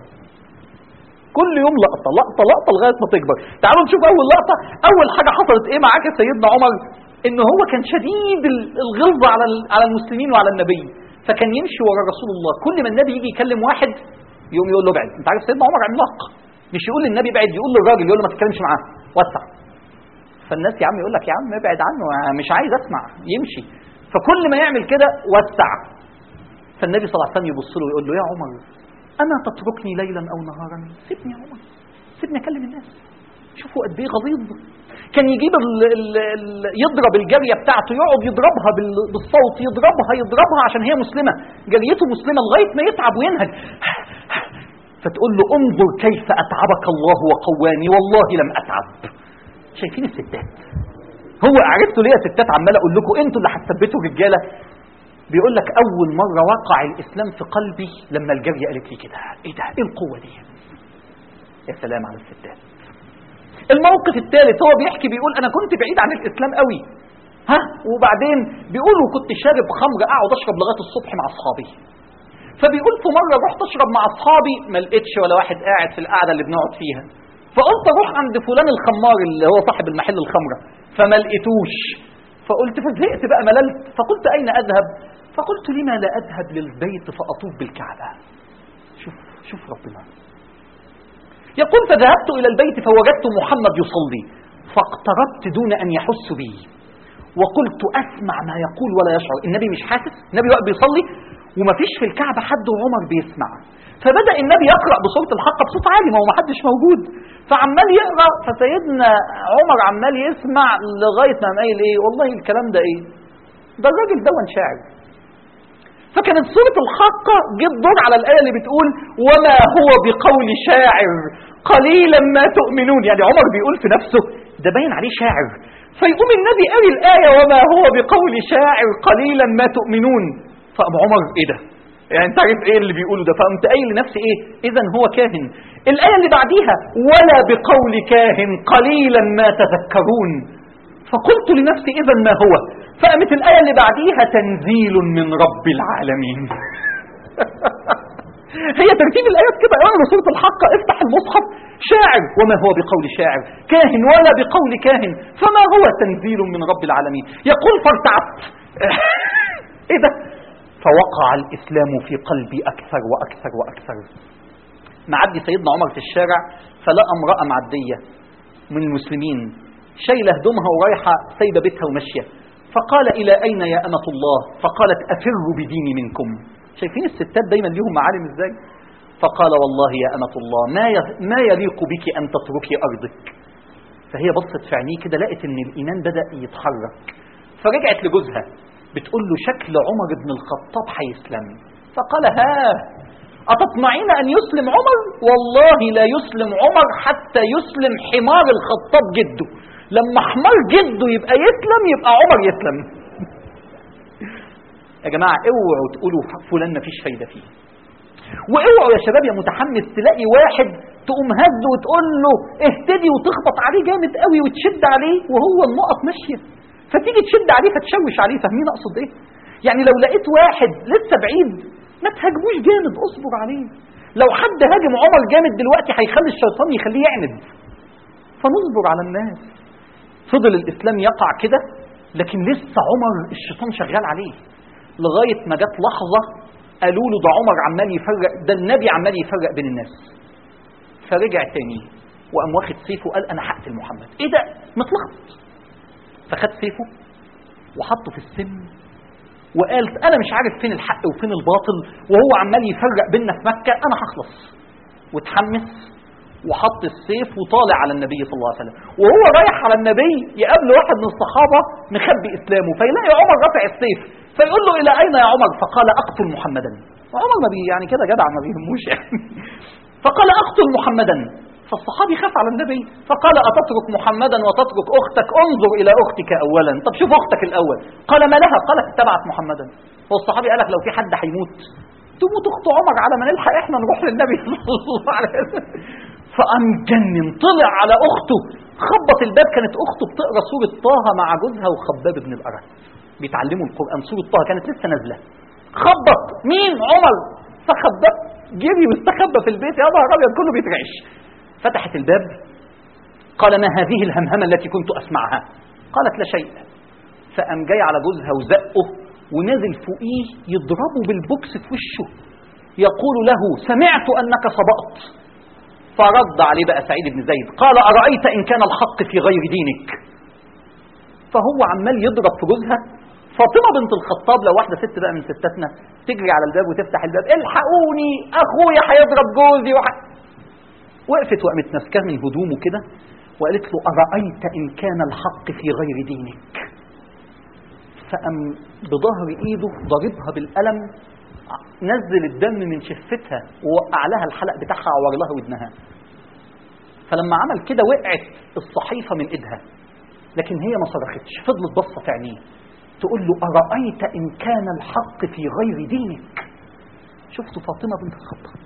كل يوم لقطه لقطه لقطه لغايه ما تكبر تعالوا نشوف اول لقطه اول حاجه حصلت ايه معاك يا سيدنا عمر ان هو كان شديد ال- الغلظه على ال- على المسلمين وعلى النبي فكان يمشي ورا رسول الله كل ما النبي يجي يكلم واحد يقوم يقول له ابعد انت عارف سيدنا عمر عملاق مش يقول للنبي ابعد يقول للراجل يقول له ما تتكلمش معاه وسع فالناس يا عم يقول لك يا عم ابعد عنه مش عايز اسمع يمشي فكل ما يعمل كده وسع فالنبي صلى الله عليه وسلم يبص له ويقول له يا عمر اما تتركني ليلا او نهارا سيبني يا عمر سيبني اكلم الناس شوفوا قد ايه غليظ كان يجيب ال ال ال يضرب الجاريه بتاعته يقعد يضربها بال- بالصوت يضربها يضربها عشان هي مسلمه جاريته مسلمه لغايه ما يتعب وينهج فتقول له انظر كيف اتعبك الله وقواني والله لم اتعب شايفين الستات هو عرفتوا ليه يا ستات عمال اقول لكم انتوا اللي هتثبتوا رجاله بيقول لك اول مره وقع الاسلام في قلبي لما الجاريه قالت لي كده ايه ده ايه القوه دي يا سلام على الستات الموقف الثالث هو بيحكي بيقول انا كنت بعيد عن الاسلام قوي ها وبعدين بيقول وكنت شارب خمر اقعد اشرب لغايه الصبح مع اصحابي فبيقول في مره رحت اشرب مع اصحابي ما لقيتش ولا واحد قاعد في القعده اللي بنقعد فيها فقلت اروح عند فلان الخمار اللي هو صاحب المحل الخمره فما لقيتوش فقلت فزهقت بقى مللت فقلت اين اذهب فقلت لما لا اذهب للبيت فاطوف بالكعبه شوف شوف ربنا يقول فذهبت الى البيت فوجدت محمد يصلي فاقتربت دون ان يحس بي وقلت اسمع ما يقول ولا يشعر النبي مش حاسس النبي واقف بيصلي وما فيش في الكعبه حد وعمر بيسمع فبدا النبي يقرا بصوت الحق بصوت عالي ما هو ما حدش موجود فعمال يقرا فسيدنا عمر عمال يسمع لغايه ما قام قايل ايه والله الكلام ده ايه ده الراجل ده شاعر فكانت سورة الحاقة جت دور على الآية اللي بتقول وما هو بقول شاعر قليلا ما تؤمنون يعني عمر بيقول في نفسه ده باين عليه شاعر فيقوم النبي قال الآية وما هو بقول شاعر قليلا ما تؤمنون فقام عمر ايه ده يعني انت عارف ايه اللي بيقوله ده فقمت قايل لنفسي ايه اذا هو كاهن الآية اللي بعديها ولا بقول كاهن قليلا ما تذكرون فقلت لنفسي اذا ما هو فقامت الآية اللي بعديها تنزيل من رب العالمين هي ترتيب الآيات كده اقرا سورة الحق افتح المصحف شاعر وما هو بقول شاعر كاهن ولا بقول كاهن فما هو تنزيل من رب العالمين يقول فارتعبت ايه ده فوقع الإسلام في قلبي أكثر وأكثر وأكثر معدي سيدنا عمر في الشارع فلقى امرأة معدية من المسلمين شايلة هدومها ورايحة سايبة بيتها وماشية فقال إلى أين يا أمة الله فقالت أفر بديني منكم شايفين الستات دايما ليهم معالم ازاي فقال والله يا أمة الله ما ما يليق بك أن تتركي أرضك فهي بصت في عينيه كده لقت ان الإيمان بدأ يتحرك فرجعت لجوزها بتقول له شكل عمر بن الخطاب هيسلم فقال ها أتطمعين أن يسلم عمر والله لا يسلم عمر حتى يسلم حمار الخطاب جده لما حمار جده يبقى يسلم يبقى عمر يسلم يا جماعة اوعوا تقولوا فلان مفيش فايدة فيه واوعوا يا شباب يا متحمس تلاقي واحد تقوم هزه وتقول له اهتدي وتخبط عليه جامد قوي وتشد عليه وهو النقط ماشيه فتيجي تشد عليه فتشوش عليه فاهمين اقصد ايه؟ يعني لو لقيت واحد لسه بعيد ما تهاجموش جامد اصبر عليه لو حد هاجم عمر جامد دلوقتي هيخلي الشيطان يخليه يعند فنصبر على الناس فضل الإسلام يقع كده لكن لسه عمر الشيطان شغال عليه لغاية ما جت لحظة قالوا له ده عمر عمال يفرق ده النبي عمال يفرق بين الناس فرجع تاني وقام واخد سيفه وقال انا هقتل محمد ايه ده متلخبط فخد سيفه وحطه في السن وقال انا مش عارف فين الحق وفين الباطل وهو عمال يفرق بيننا في مكه انا هخلص وتحمس وحط السيف وطالع على النبي صلى الله عليه وسلم وهو رايح على النبي يقابل واحد من الصحابه مخبي اسلامه فيلاقي عمر رافع السيف فيقول له الى اين يا عمر فقال اقتل محمدا وعمر ما بي يعني كده جدع ما بيهموش يعني فقال اقتل محمدا فالصحابي خاف على النبي فقال أتترك محمدا وتترك أختك انظر إلى أختك أولا طب شوف أختك الأول قال ما لها قالت اتبعت محمدا هو الصحابي قال لك لو في حد هيموت تموت أخت عمر على ما نلحق إحنا نروح للنبي صلى الله عليه وسلم فقام جنن طلع على أخته خبط الباب كانت أخته بتقرأ سورة طه مع جوزها وخباب بن الأرد بيتعلموا القرآن سورة طه كانت لسه نازلة خبط مين عمر فخبط جري واستخبى في البيت يا نهار ابيض كله بيترعش فتحت الباب قال ما هذه الهمهمة التي كنت أسمعها قالت لا شيء فقام جاي على جوزها وزقه ونزل فوقيه يضربه بالبوكس في وشه يقول له سمعت أنك سبقت فرد عليه بقى سعيد بن زيد قال أرأيت إن كان الحق في غير دينك فهو عمال يضرب في جوزها فاطمة بنت الخطاب لو واحدة ست بقى من ستاتنا تجري على الباب وتفتح الباب الحقوني أخويا هيضرب جوزي وح... وقفت وقامت ماسكاه من هدومه كده وقالت له أرأيت إن كان الحق في غير دينك فقام بظهر إيده ضربها بالقلم نزل الدم من شفتها ووقع لها الحلق بتاعها عور لها ودنها فلما عمل كده وقعت الصحيفة من إيدها لكن هي ما صرختش فضلت بصة في عينيه تقول له أرأيت إن كان الحق في غير دينك شفت فاطمة بنت الخطاب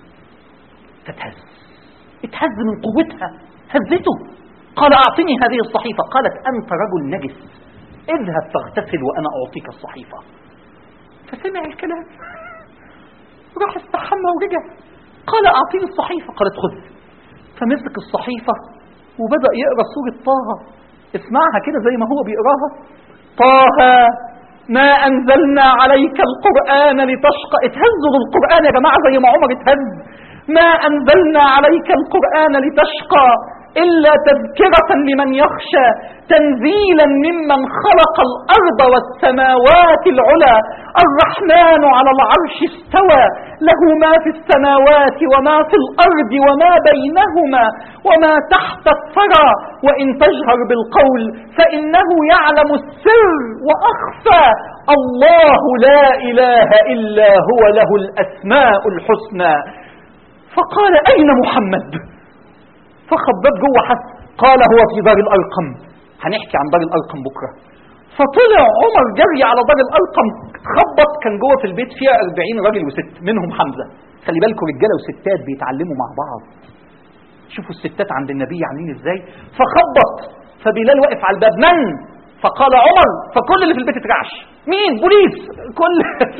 تتهز اتهز من قوتها هزته قال أعطني هذه الصحيفة قالت أنت رجل نجس اذهب فاغتسل وأنا أعطيك الصحيفة فسمع الكلام راح استحمى ورجع قال أعطيني الصحيفة قالت خذ فمسك الصحيفة وبدأ يقرأ سورة طه اسمعها كده زي ما هو بيقراها طه ما أنزلنا عليك القرآن لتشقى اتهزوا بالقرآن يا جماعة زي ما عمر اتهز ما أنزلنا عليك القرآن لتشقى إلا تذكرة لمن يخشى تنزيلا ممن خلق الأرض والسماوات العلى الرحمن على العرش استوى له ما في السماوات وما في الأرض وما بينهما وما تحت الثرى وإن تجهر بالقول فإنه يعلم السر وأخفى الله لا إله إلا هو له الأسماء الحسنى فقال أين محمد فخبط جوه حس قال هو في دار الأرقم هنحكي عن دار الأرقم بكرة فطلع عمر جري على دار الأرقم خبط كان جوه في البيت فيها 40 راجل وست منهم حمزة خلي بالكم رجالة وستات بيتعلموا مع بعض شوفوا الستات عند النبي عاملين ازاي فخبط فبلال واقف على الباب من فقال عمر فكل اللي في البيت اترعش مين بوليس كل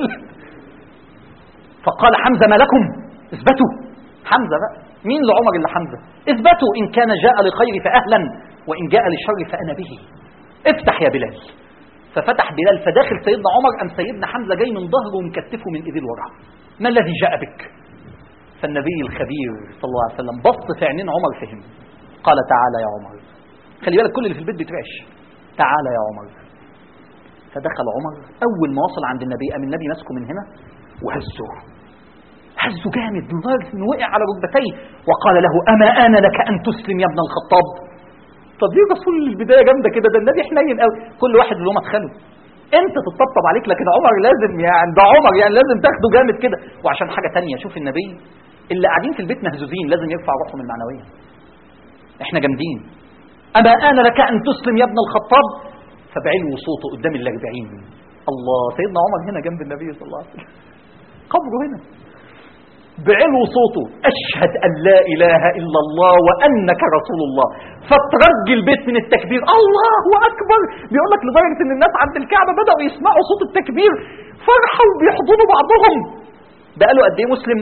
فقال حمزة ما لكم اثبتوا حمزة بقى مين لعمر إلا حمزة اثبتوا إن كان جاء لخير فأهلا وإن جاء للشر فأنا به افتح يا بلال ففتح بلال فداخل سيدنا عمر أم سيدنا حمزة جاي من ظهره ومكتفه من إيديه الورع ما الذي جاء بك فالنبي الخبير صلى الله عليه وسلم بص في عينين عمر فهم قال تعالى يا عمر خلي بالك كل اللي في البيت بيترعش تعالى يا عمر فدخل عمر أول ما وصل عند النبي أم النبي ماسكه من هنا وهزه هزه جامد لدرجه انه وقع على ركبتيه وقال له اما انا لك ان تسلم يا ابن الخطاب طب ليه رسول البدايه جامده كده ده النبي حنين قوي كل واحد له مدخله انت تطبطب عليك لكن عمر لازم يعني ده عمر يعني لازم تاخده جامد كده وعشان حاجه تانية شوف النبي اللي قاعدين في البيت مهزوزين لازم يرفع روحهم المعنويه احنا جامدين اما انا لك ان تسلم يا ابن الخطاب فبعلو صوته قدام الاربعين الله سيدنا عمر هنا جنب النبي صلى الله عليه وسلم قبره هنا بعلو صوته أشهد أن لا إله إلا الله وأنك رسول الله فترج البيت من التكبير الله أكبر بيقول لك لدرجة أن الناس عند الكعبة بدأوا يسمعوا صوت التكبير فرحوا بيحضنوا بعضهم بقاله قد إيه مسلم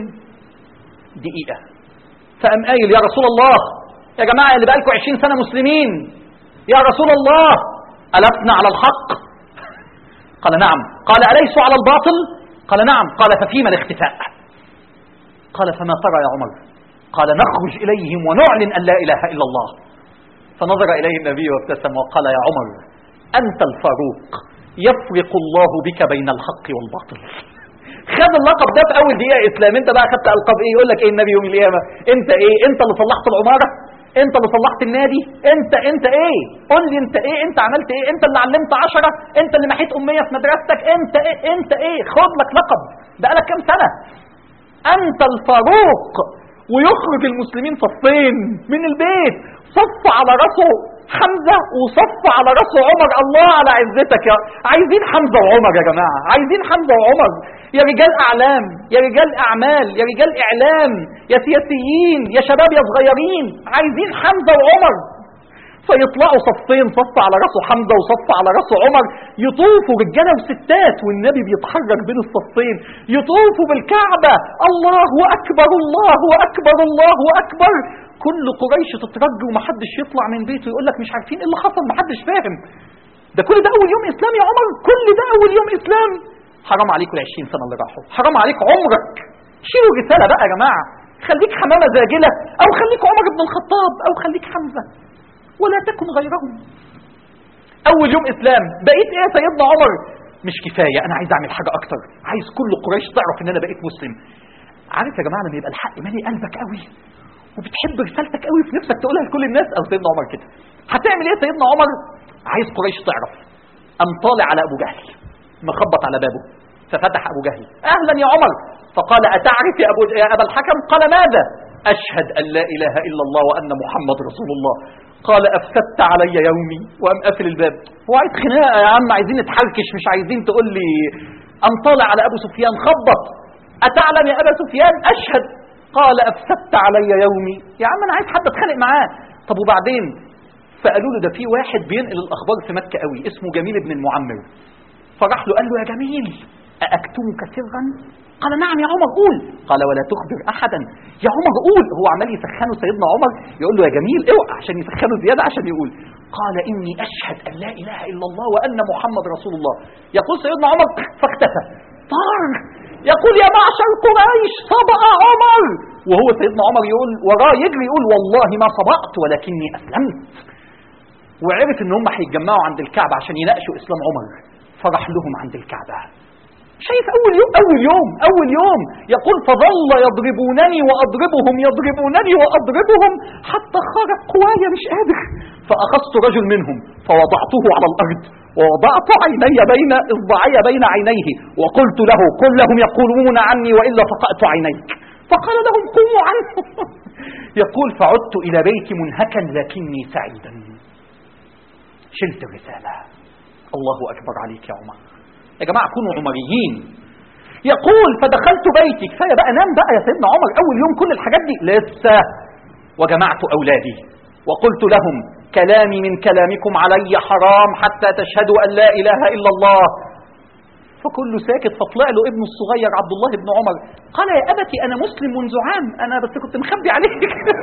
دقيقة فقام قايل يا رسول الله يا جماعة اللي بقالكم 20 سنة مسلمين يا رسول الله ألسنا على الحق قال نعم قال أليسوا على الباطل قال نعم قال ففيما الاختفاء قال فما ترى يا عمر قال نخرج إليهم ونعلن أن لا إله إلا الله فنظر إليه النبي وابتسم وقال يا عمر أنت الفاروق يفرق الله بك بين الحق والباطل خد اللقب ده في اول دقيقه اسلام انت بقى خدت القاب ايه يقول لك ايه النبي يوم القيامه انت ايه انت اللي صلحت العماره انت اللي صلحت النادي انت انت ايه قول لي انت ايه انت عملت ايه انت اللي علمت عشرة انت اللي محيت اميه في مدرستك انت ايه انت ايه خد لك لقب بقالك كام سنه انت الفاروق ويخرج المسلمين صفين من البيت صف على راسه حمزة وصف على راسه عمر الله على عزتك يا عايزين حمزة وعمر يا جماعة عايزين حمزة وعمر يا رجال أعلام يا رجال أعمال يا رجال إعلام يا سياسيين يا شباب يا صغيرين عايزين حمزة وعمر فيطلعوا صفين صف على راسه حمزة وصف على راسه عمر يطوفوا رجالة وستات والنبي بيتحرك بين الصفين يطوفوا بالكعبة الله أكبر الله أكبر الله أكبر كل قريش تترج ومحدش يطلع من بيته يقول لك مش عارفين ايه اللي حصل محدش فاهم ده كل ده اول يوم اسلام يا عمر كل ده اول يوم اسلام حرام عليك ال 20 سنه اللي راحوا حرام عليك عمرك شيلوا الرساله بقى يا جماعه خليك حمامه زاجله او خليك عمر بن الخطاب او خليك حمزه ولا تكن غيرهم اول يوم اسلام بقيت ايه يا سيدنا عمر مش كفايه انا عايز اعمل حاجه اكتر عايز كل قريش تعرف ان انا بقيت مسلم عارف يا جماعه لما يبقى الحق مالي قلبك قوي وبتحب رسالتك قوي في نفسك تقولها لكل الناس او سيدنا عمر كده هتعمل ايه سيدنا عمر عايز قريش تعرف قام طالع على ابو جهل مخبط على بابه ففتح ابو جهل اهلا يا عمر فقال اتعرف يا ابو يا ابا الحكم قال ماذا اشهد ان لا اله الا الله وان محمد رسول الله قال افسدت علي يومي وقام قافل الباب هو عايز خناقه يا عم عايزين نتحركش مش عايزين تقول لي قام طالع على ابو سفيان خبط اتعلم يا ابا سفيان اشهد قال افسدت علي يومي يا عم انا عايز حد اتخانق معاه طب وبعدين فقالوا له ده في واحد بينقل الاخبار في مكه قوي اسمه جميل بن المعمر فراح له قال له يا جميل أأكتمك سرا قال نعم يا عمر قول قال ولا تخبر أحدا يا عمر قول هو عمال يسخنه سيدنا عمر يقول له يا جميل اوعى عشان يسخنه زيادة عشان يقول قال إني أشهد أن لا إله إلا الله وأن محمد رسول الله يقول سيدنا عمر فاختفى طار يقول يا معشر قريش صبأ عمر وهو سيدنا عمر يقول وراه يجري يقول والله ما صبأت ولكني أسلمت وعرف ان هم هيتجمعوا عند الكعبة عشان يناقشوا اسلام عمر فراح لهم عند الكعبة شايف اول يوم اول يوم اول يوم يقول فظل يضربونني واضربهم يضربونني واضربهم حتى خرج قوايا مش قادر فاخذت رجل منهم فوضعته على الارض ووضعت عيني بين اصبعي بين عينيه وقلت له قل لهم يقولون عني والا فقأت عينيك فقال لهم قوموا عنه يقول فعدت الى بيتي منهكا لكني سعيدا شلت الرساله الله اكبر عليك يا عمر يا جماعة كونوا عمريين يقول فدخلت بيتي كفاية بقى نام بقى يا سيدنا عمر أول يوم كل الحاجات دي لسه وجمعت أولادي وقلت لهم كلامي من كلامكم علي حرام حتى تشهدوا أن لا إله إلا الله فكله ساكت فطلع له ابنه الصغير عبد الله بن عمر قال يا أبتي أنا مسلم منذ عام أنا بس كنت مخبي عليك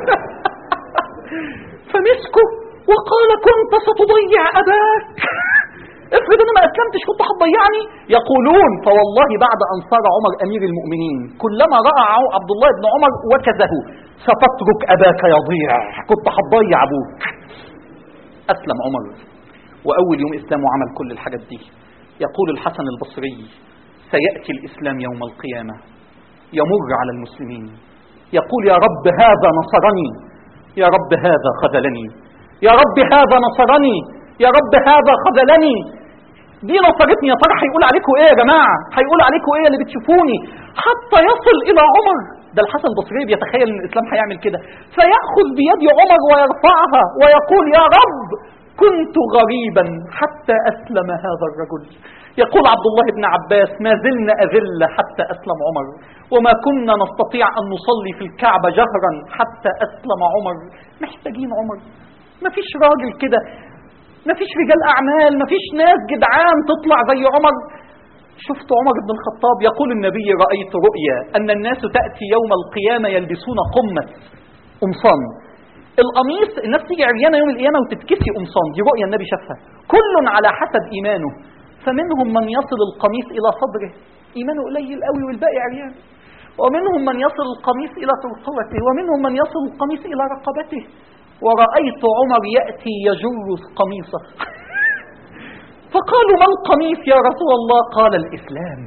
فمسكه وقال كنت ستضيع أباك افرض انا ما اسلمتش كنت هتضيعني يقولون فوالله بعد ان صار عمر امير المؤمنين كلما راى عبد الله بن عمر وكزه ستترك اباك يضيع كنت هتضيع ابوك اسلم عمر واول يوم اسلامه عمل كل الحاجات دي يقول الحسن البصري سياتي الاسلام يوم القيامه يمر على المسلمين يقول يا رب هذا نصرني يا رب هذا خذلني يا رب هذا نصرني يا رب هذا خذلني دي نصرتني يا ترى هيقول عليكم ايه يا جماعه هيقول عليكم ايه اللي بتشوفوني حتى يصل الى عمر ده الحسن البصري بيتخيل ان الاسلام هيعمل كده فياخذ بيد عمر ويرفعها ويقول يا رب كنت غريبا حتى اسلم هذا الرجل يقول عبد الله بن عباس ما زلنا اذل حتى اسلم عمر وما كنا نستطيع ان نصلي في الكعبه جهرا حتى اسلم عمر محتاجين عمر ما فيش راجل كده مفيش رجال أعمال مفيش ناس جدعان تطلع زي عمر شفت عمر بن الخطاب يقول النبي رأيت رؤيا أن الناس تأتي يوم القيامة يلبسون قمة قمصان القميص الناس تيجي عريانه يوم القيامه وتتكسي قمصان دي رؤيه النبي شافها كل على حسب ايمانه فمنهم من يصل القميص الى صدره ايمانه قليل قوي والباقي عريان ومنهم من يصل القميص الى ترقوته ومنهم من يصل القميص الى رقبته ورأيت عمر يأتي يجر قميصه فقالوا ما القميص يا رسول الله قال الإسلام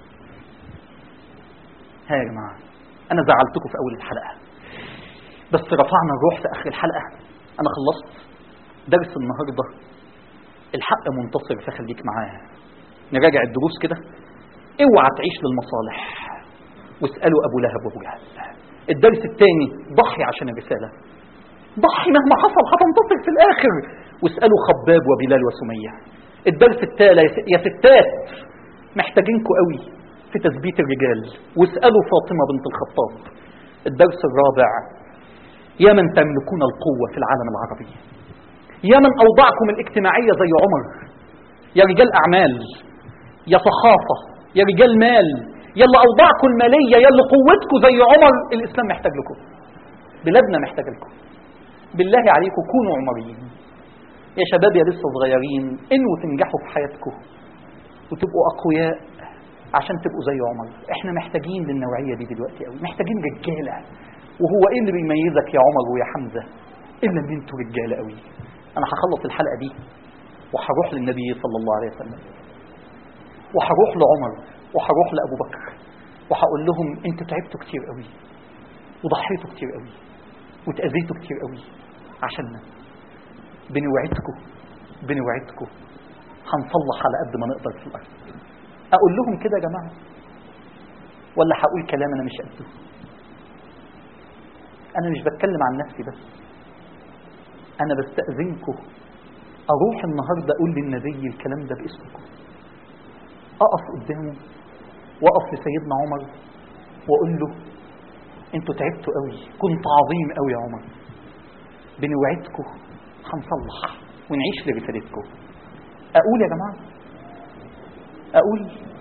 ها يا جماعة أنا زعلتكم في أول الحلقة بس رفعنا الروح في آخر الحلقة أنا خلصت درس النهاردة الحق منتصر فخليك معاه نراجع الدروس كده اوعى تعيش للمصالح واسألوا أبو لهب وأبو جهل الدرس الثاني ضحي عشان الرسالة ضحي مهما حصل هتنتصر في الآخر واسألوا خباب وبلال وسمية الدرس الثالث يا ستات محتاجينكوا قوي في تثبيت الرجال واسألوا فاطمة بنت الخطاب الدرس الرابع يا من تملكون القوة في العالم العربي يا من أوضاعكم الاجتماعية زي عمر يا رجال أعمال يا صحافة يا رجال مال يا اللي أوضاعكم المالية يا اللي قوتكم زي عمر الإسلام محتاج لكم بلادنا محتاجة لكم بالله عليكم كونوا عمريين يا شباب يا لسه صغيرين انوا تنجحوا في حياتكم وتبقوا أقوياء عشان تبقوا زي عمر احنا محتاجين للنوعية دي دلوقتي قوي محتاجين رجالة وهو ايه اللي بيميزك يا عمر ويا حمزة الا ان انتوا رجالة قوي انا هخلص الحلقة دي وهروح للنبي صلى الله عليه وسلم وهروح لعمر وهروح لأبو بكر وهقول لهم انتوا تعبتوا كتير قوي وضحيتوا كتير قوي وتأذيتوا كتير قوي عشاننا بنوعدكم بنوعدكم هنصلح على قد ما نقدر في الأرض أقول لهم كده يا جماعة ولا هقول كلام أنا مش قده أنا مش بتكلم عن نفسي بس أنا بستأذنكم أروح النهاردة أقول للنبي الكلام ده باسمكم أقف قدامه وأقف لسيدنا عمر وأقول له أنتوا تعبتوا قوي كنت عظيم قوي يا عمر بنوعدكم هنصلح ونعيش لرسالتكم أقول يا جماعة أقول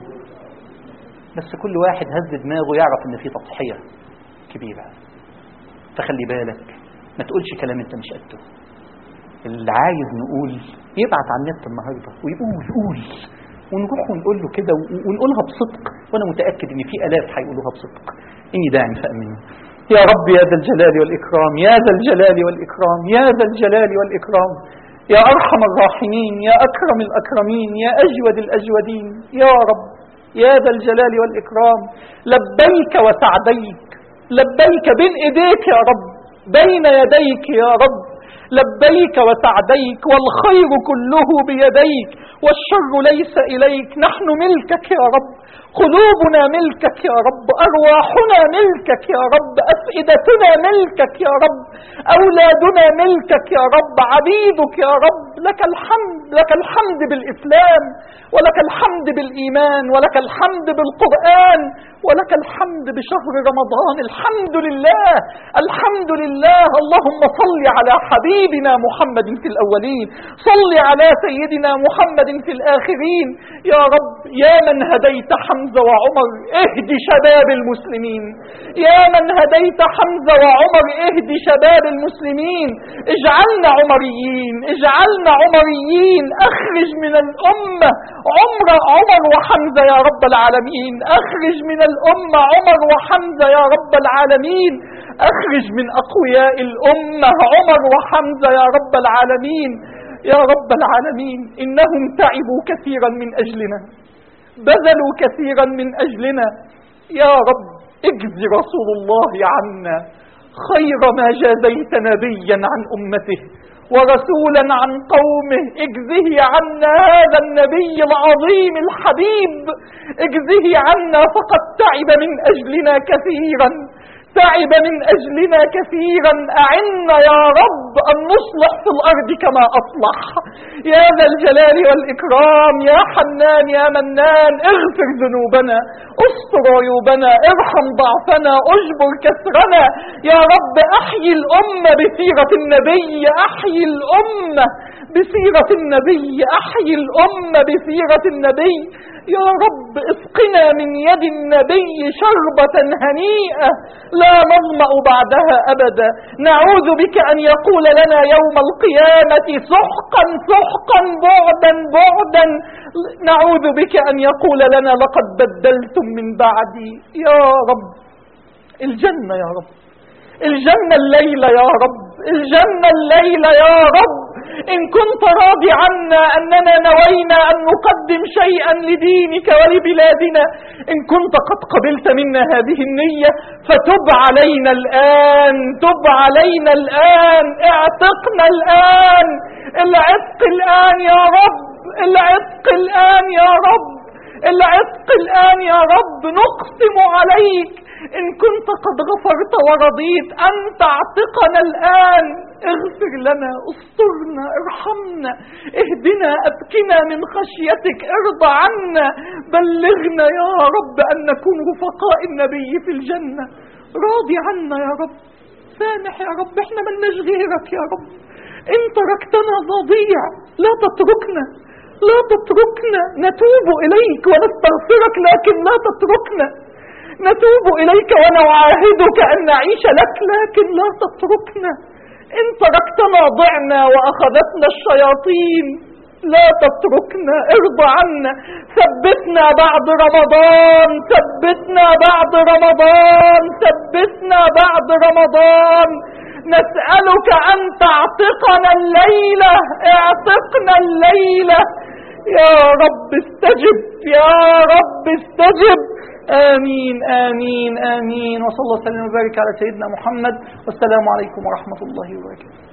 بس كل واحد هز دماغه يعرف إن في تضحية كبيرة فخلي بالك ما تقولش كلام أنت مش قده اللي عايز نقول يبعت على النت النهارده ويقول قول ونروح ونقول له كده ونقولها بصدق وانا متاكد ان في الاف هيقولوها بصدق اني داع فامن يا رب يا ذا الجلال والاكرام يا ذا الجلال والاكرام يا ذا الجلال والاكرام يا ارحم الراحمين يا اكرم الاكرمين يا اجود الاجودين يا رب يا ذا الجلال والاكرام لبيك وسعديك لبيك بين ايديك يا رب بين يديك يا رب لبيك وسعديك والخير كله بيديك والشر ليس إليك نحن ملكك يا رب قلوبنا ملكك يا رب أرواحنا ملكك يا رب أفئدتنا ملكك يا رب أولادنا ملكك يا رب عبيدك يا رب لك الحمد لك الحمد بالإسلام ولك الحمد بالإيمان ولك الحمد بالقرآن ولك الحمد بشهر رمضان الحمد لله الحمد لله اللهم صل على حبيبنا محمد في الأولين صل على سيدنا محمد في الآخرين يا رب يا من هديت حمزة وعمر اهد شباب المسلمين يا من هديت حمزة وعمر اهد شباب المسلمين اجعلنا عمريين اجعلنا عمريين اخرج من الأمة عمر عمر وحمزة يا رب العالمين اخرج من الأمة عمر وحمزة يا رب العالمين اخرج من أقوياء الأمة عمر وحمزة يا رب العالمين يا رب العالمين إنهم تعبوا كثيرا من أجلنا بذلوا كثيرا من أجلنا يا رب اجز رسول الله عنا خير ما جازيت نبيا عن أمته ورسولا عن قومه اجزه عنا هذا النبي العظيم الحبيب اجزه عنا فقد تعب من أجلنا كثيرا تعب من أجلنا كثيرا أعنا يا رب أن نصلح في الأرض كما أصلح يا ذا الجلال والإكرام يا حنان يا منان اغفر ذنوبنا استر عيوبنا ارحم ضعفنا اجبر كسرنا يا رب أحيي الأمة بسيرة النبي أحيي الأمة بسيرة النبي أحيي الأمة بسيرة النبي يا رب اسقنا من يد النبي شربة هنيئة لا نظمأ بعدها أبدا نعوذ بك أن يقول لنا يوم القيامة سحقا سحقا بعدا بعدا نعوذ بك أن يقول لنا لقد بدلتم من بعدي يا رب الجنة يا رب الجنة الليلة يا رب الجنة الليلة يا رب إن كنت راضي عنا أننا نوينا أن نقدم شيئا لدينك ولبلادنا إن كنت قد قبلت منا هذه النية فتب علينا الآن تب علينا الآن اعتقنا الآن العتق الآن يا رب العتق الآن يا رب العتق الآن يا رب نقسم عليك إن كنت قد غفرت ورضيت أن تعتقنا الآن اغفر لنا استرنا ارحمنا اهدنا أبكنا من خشيتك ارضى عنا بلغنا يا رب أن نكون رفقاء النبي في الجنة راضي عنا يا رب سامح يا رب احنا ملناش غيرك يا رب ان تركتنا نضيع لا تتركنا لا تتركنا نتوب إليك ونستغفرك لكن لا تتركنا نتوب إليك ونعاهدك أن نعيش لك لكن لا تتركنا إن تركتنا ضعنا وأخذتنا الشياطين لا تتركنا ارضى عنا ثبتنا بعد رمضان ثبتنا بعد رمضان ثبتنا بعد رمضان نسألك أن تعتقنا الليلة اعتقنا الليلة يا رب استجب يا رب استجب آمين آمين آمين وصلى الله وسلم وبارك على سيدنا محمد والسلام عليكم ورحمة الله وبركاته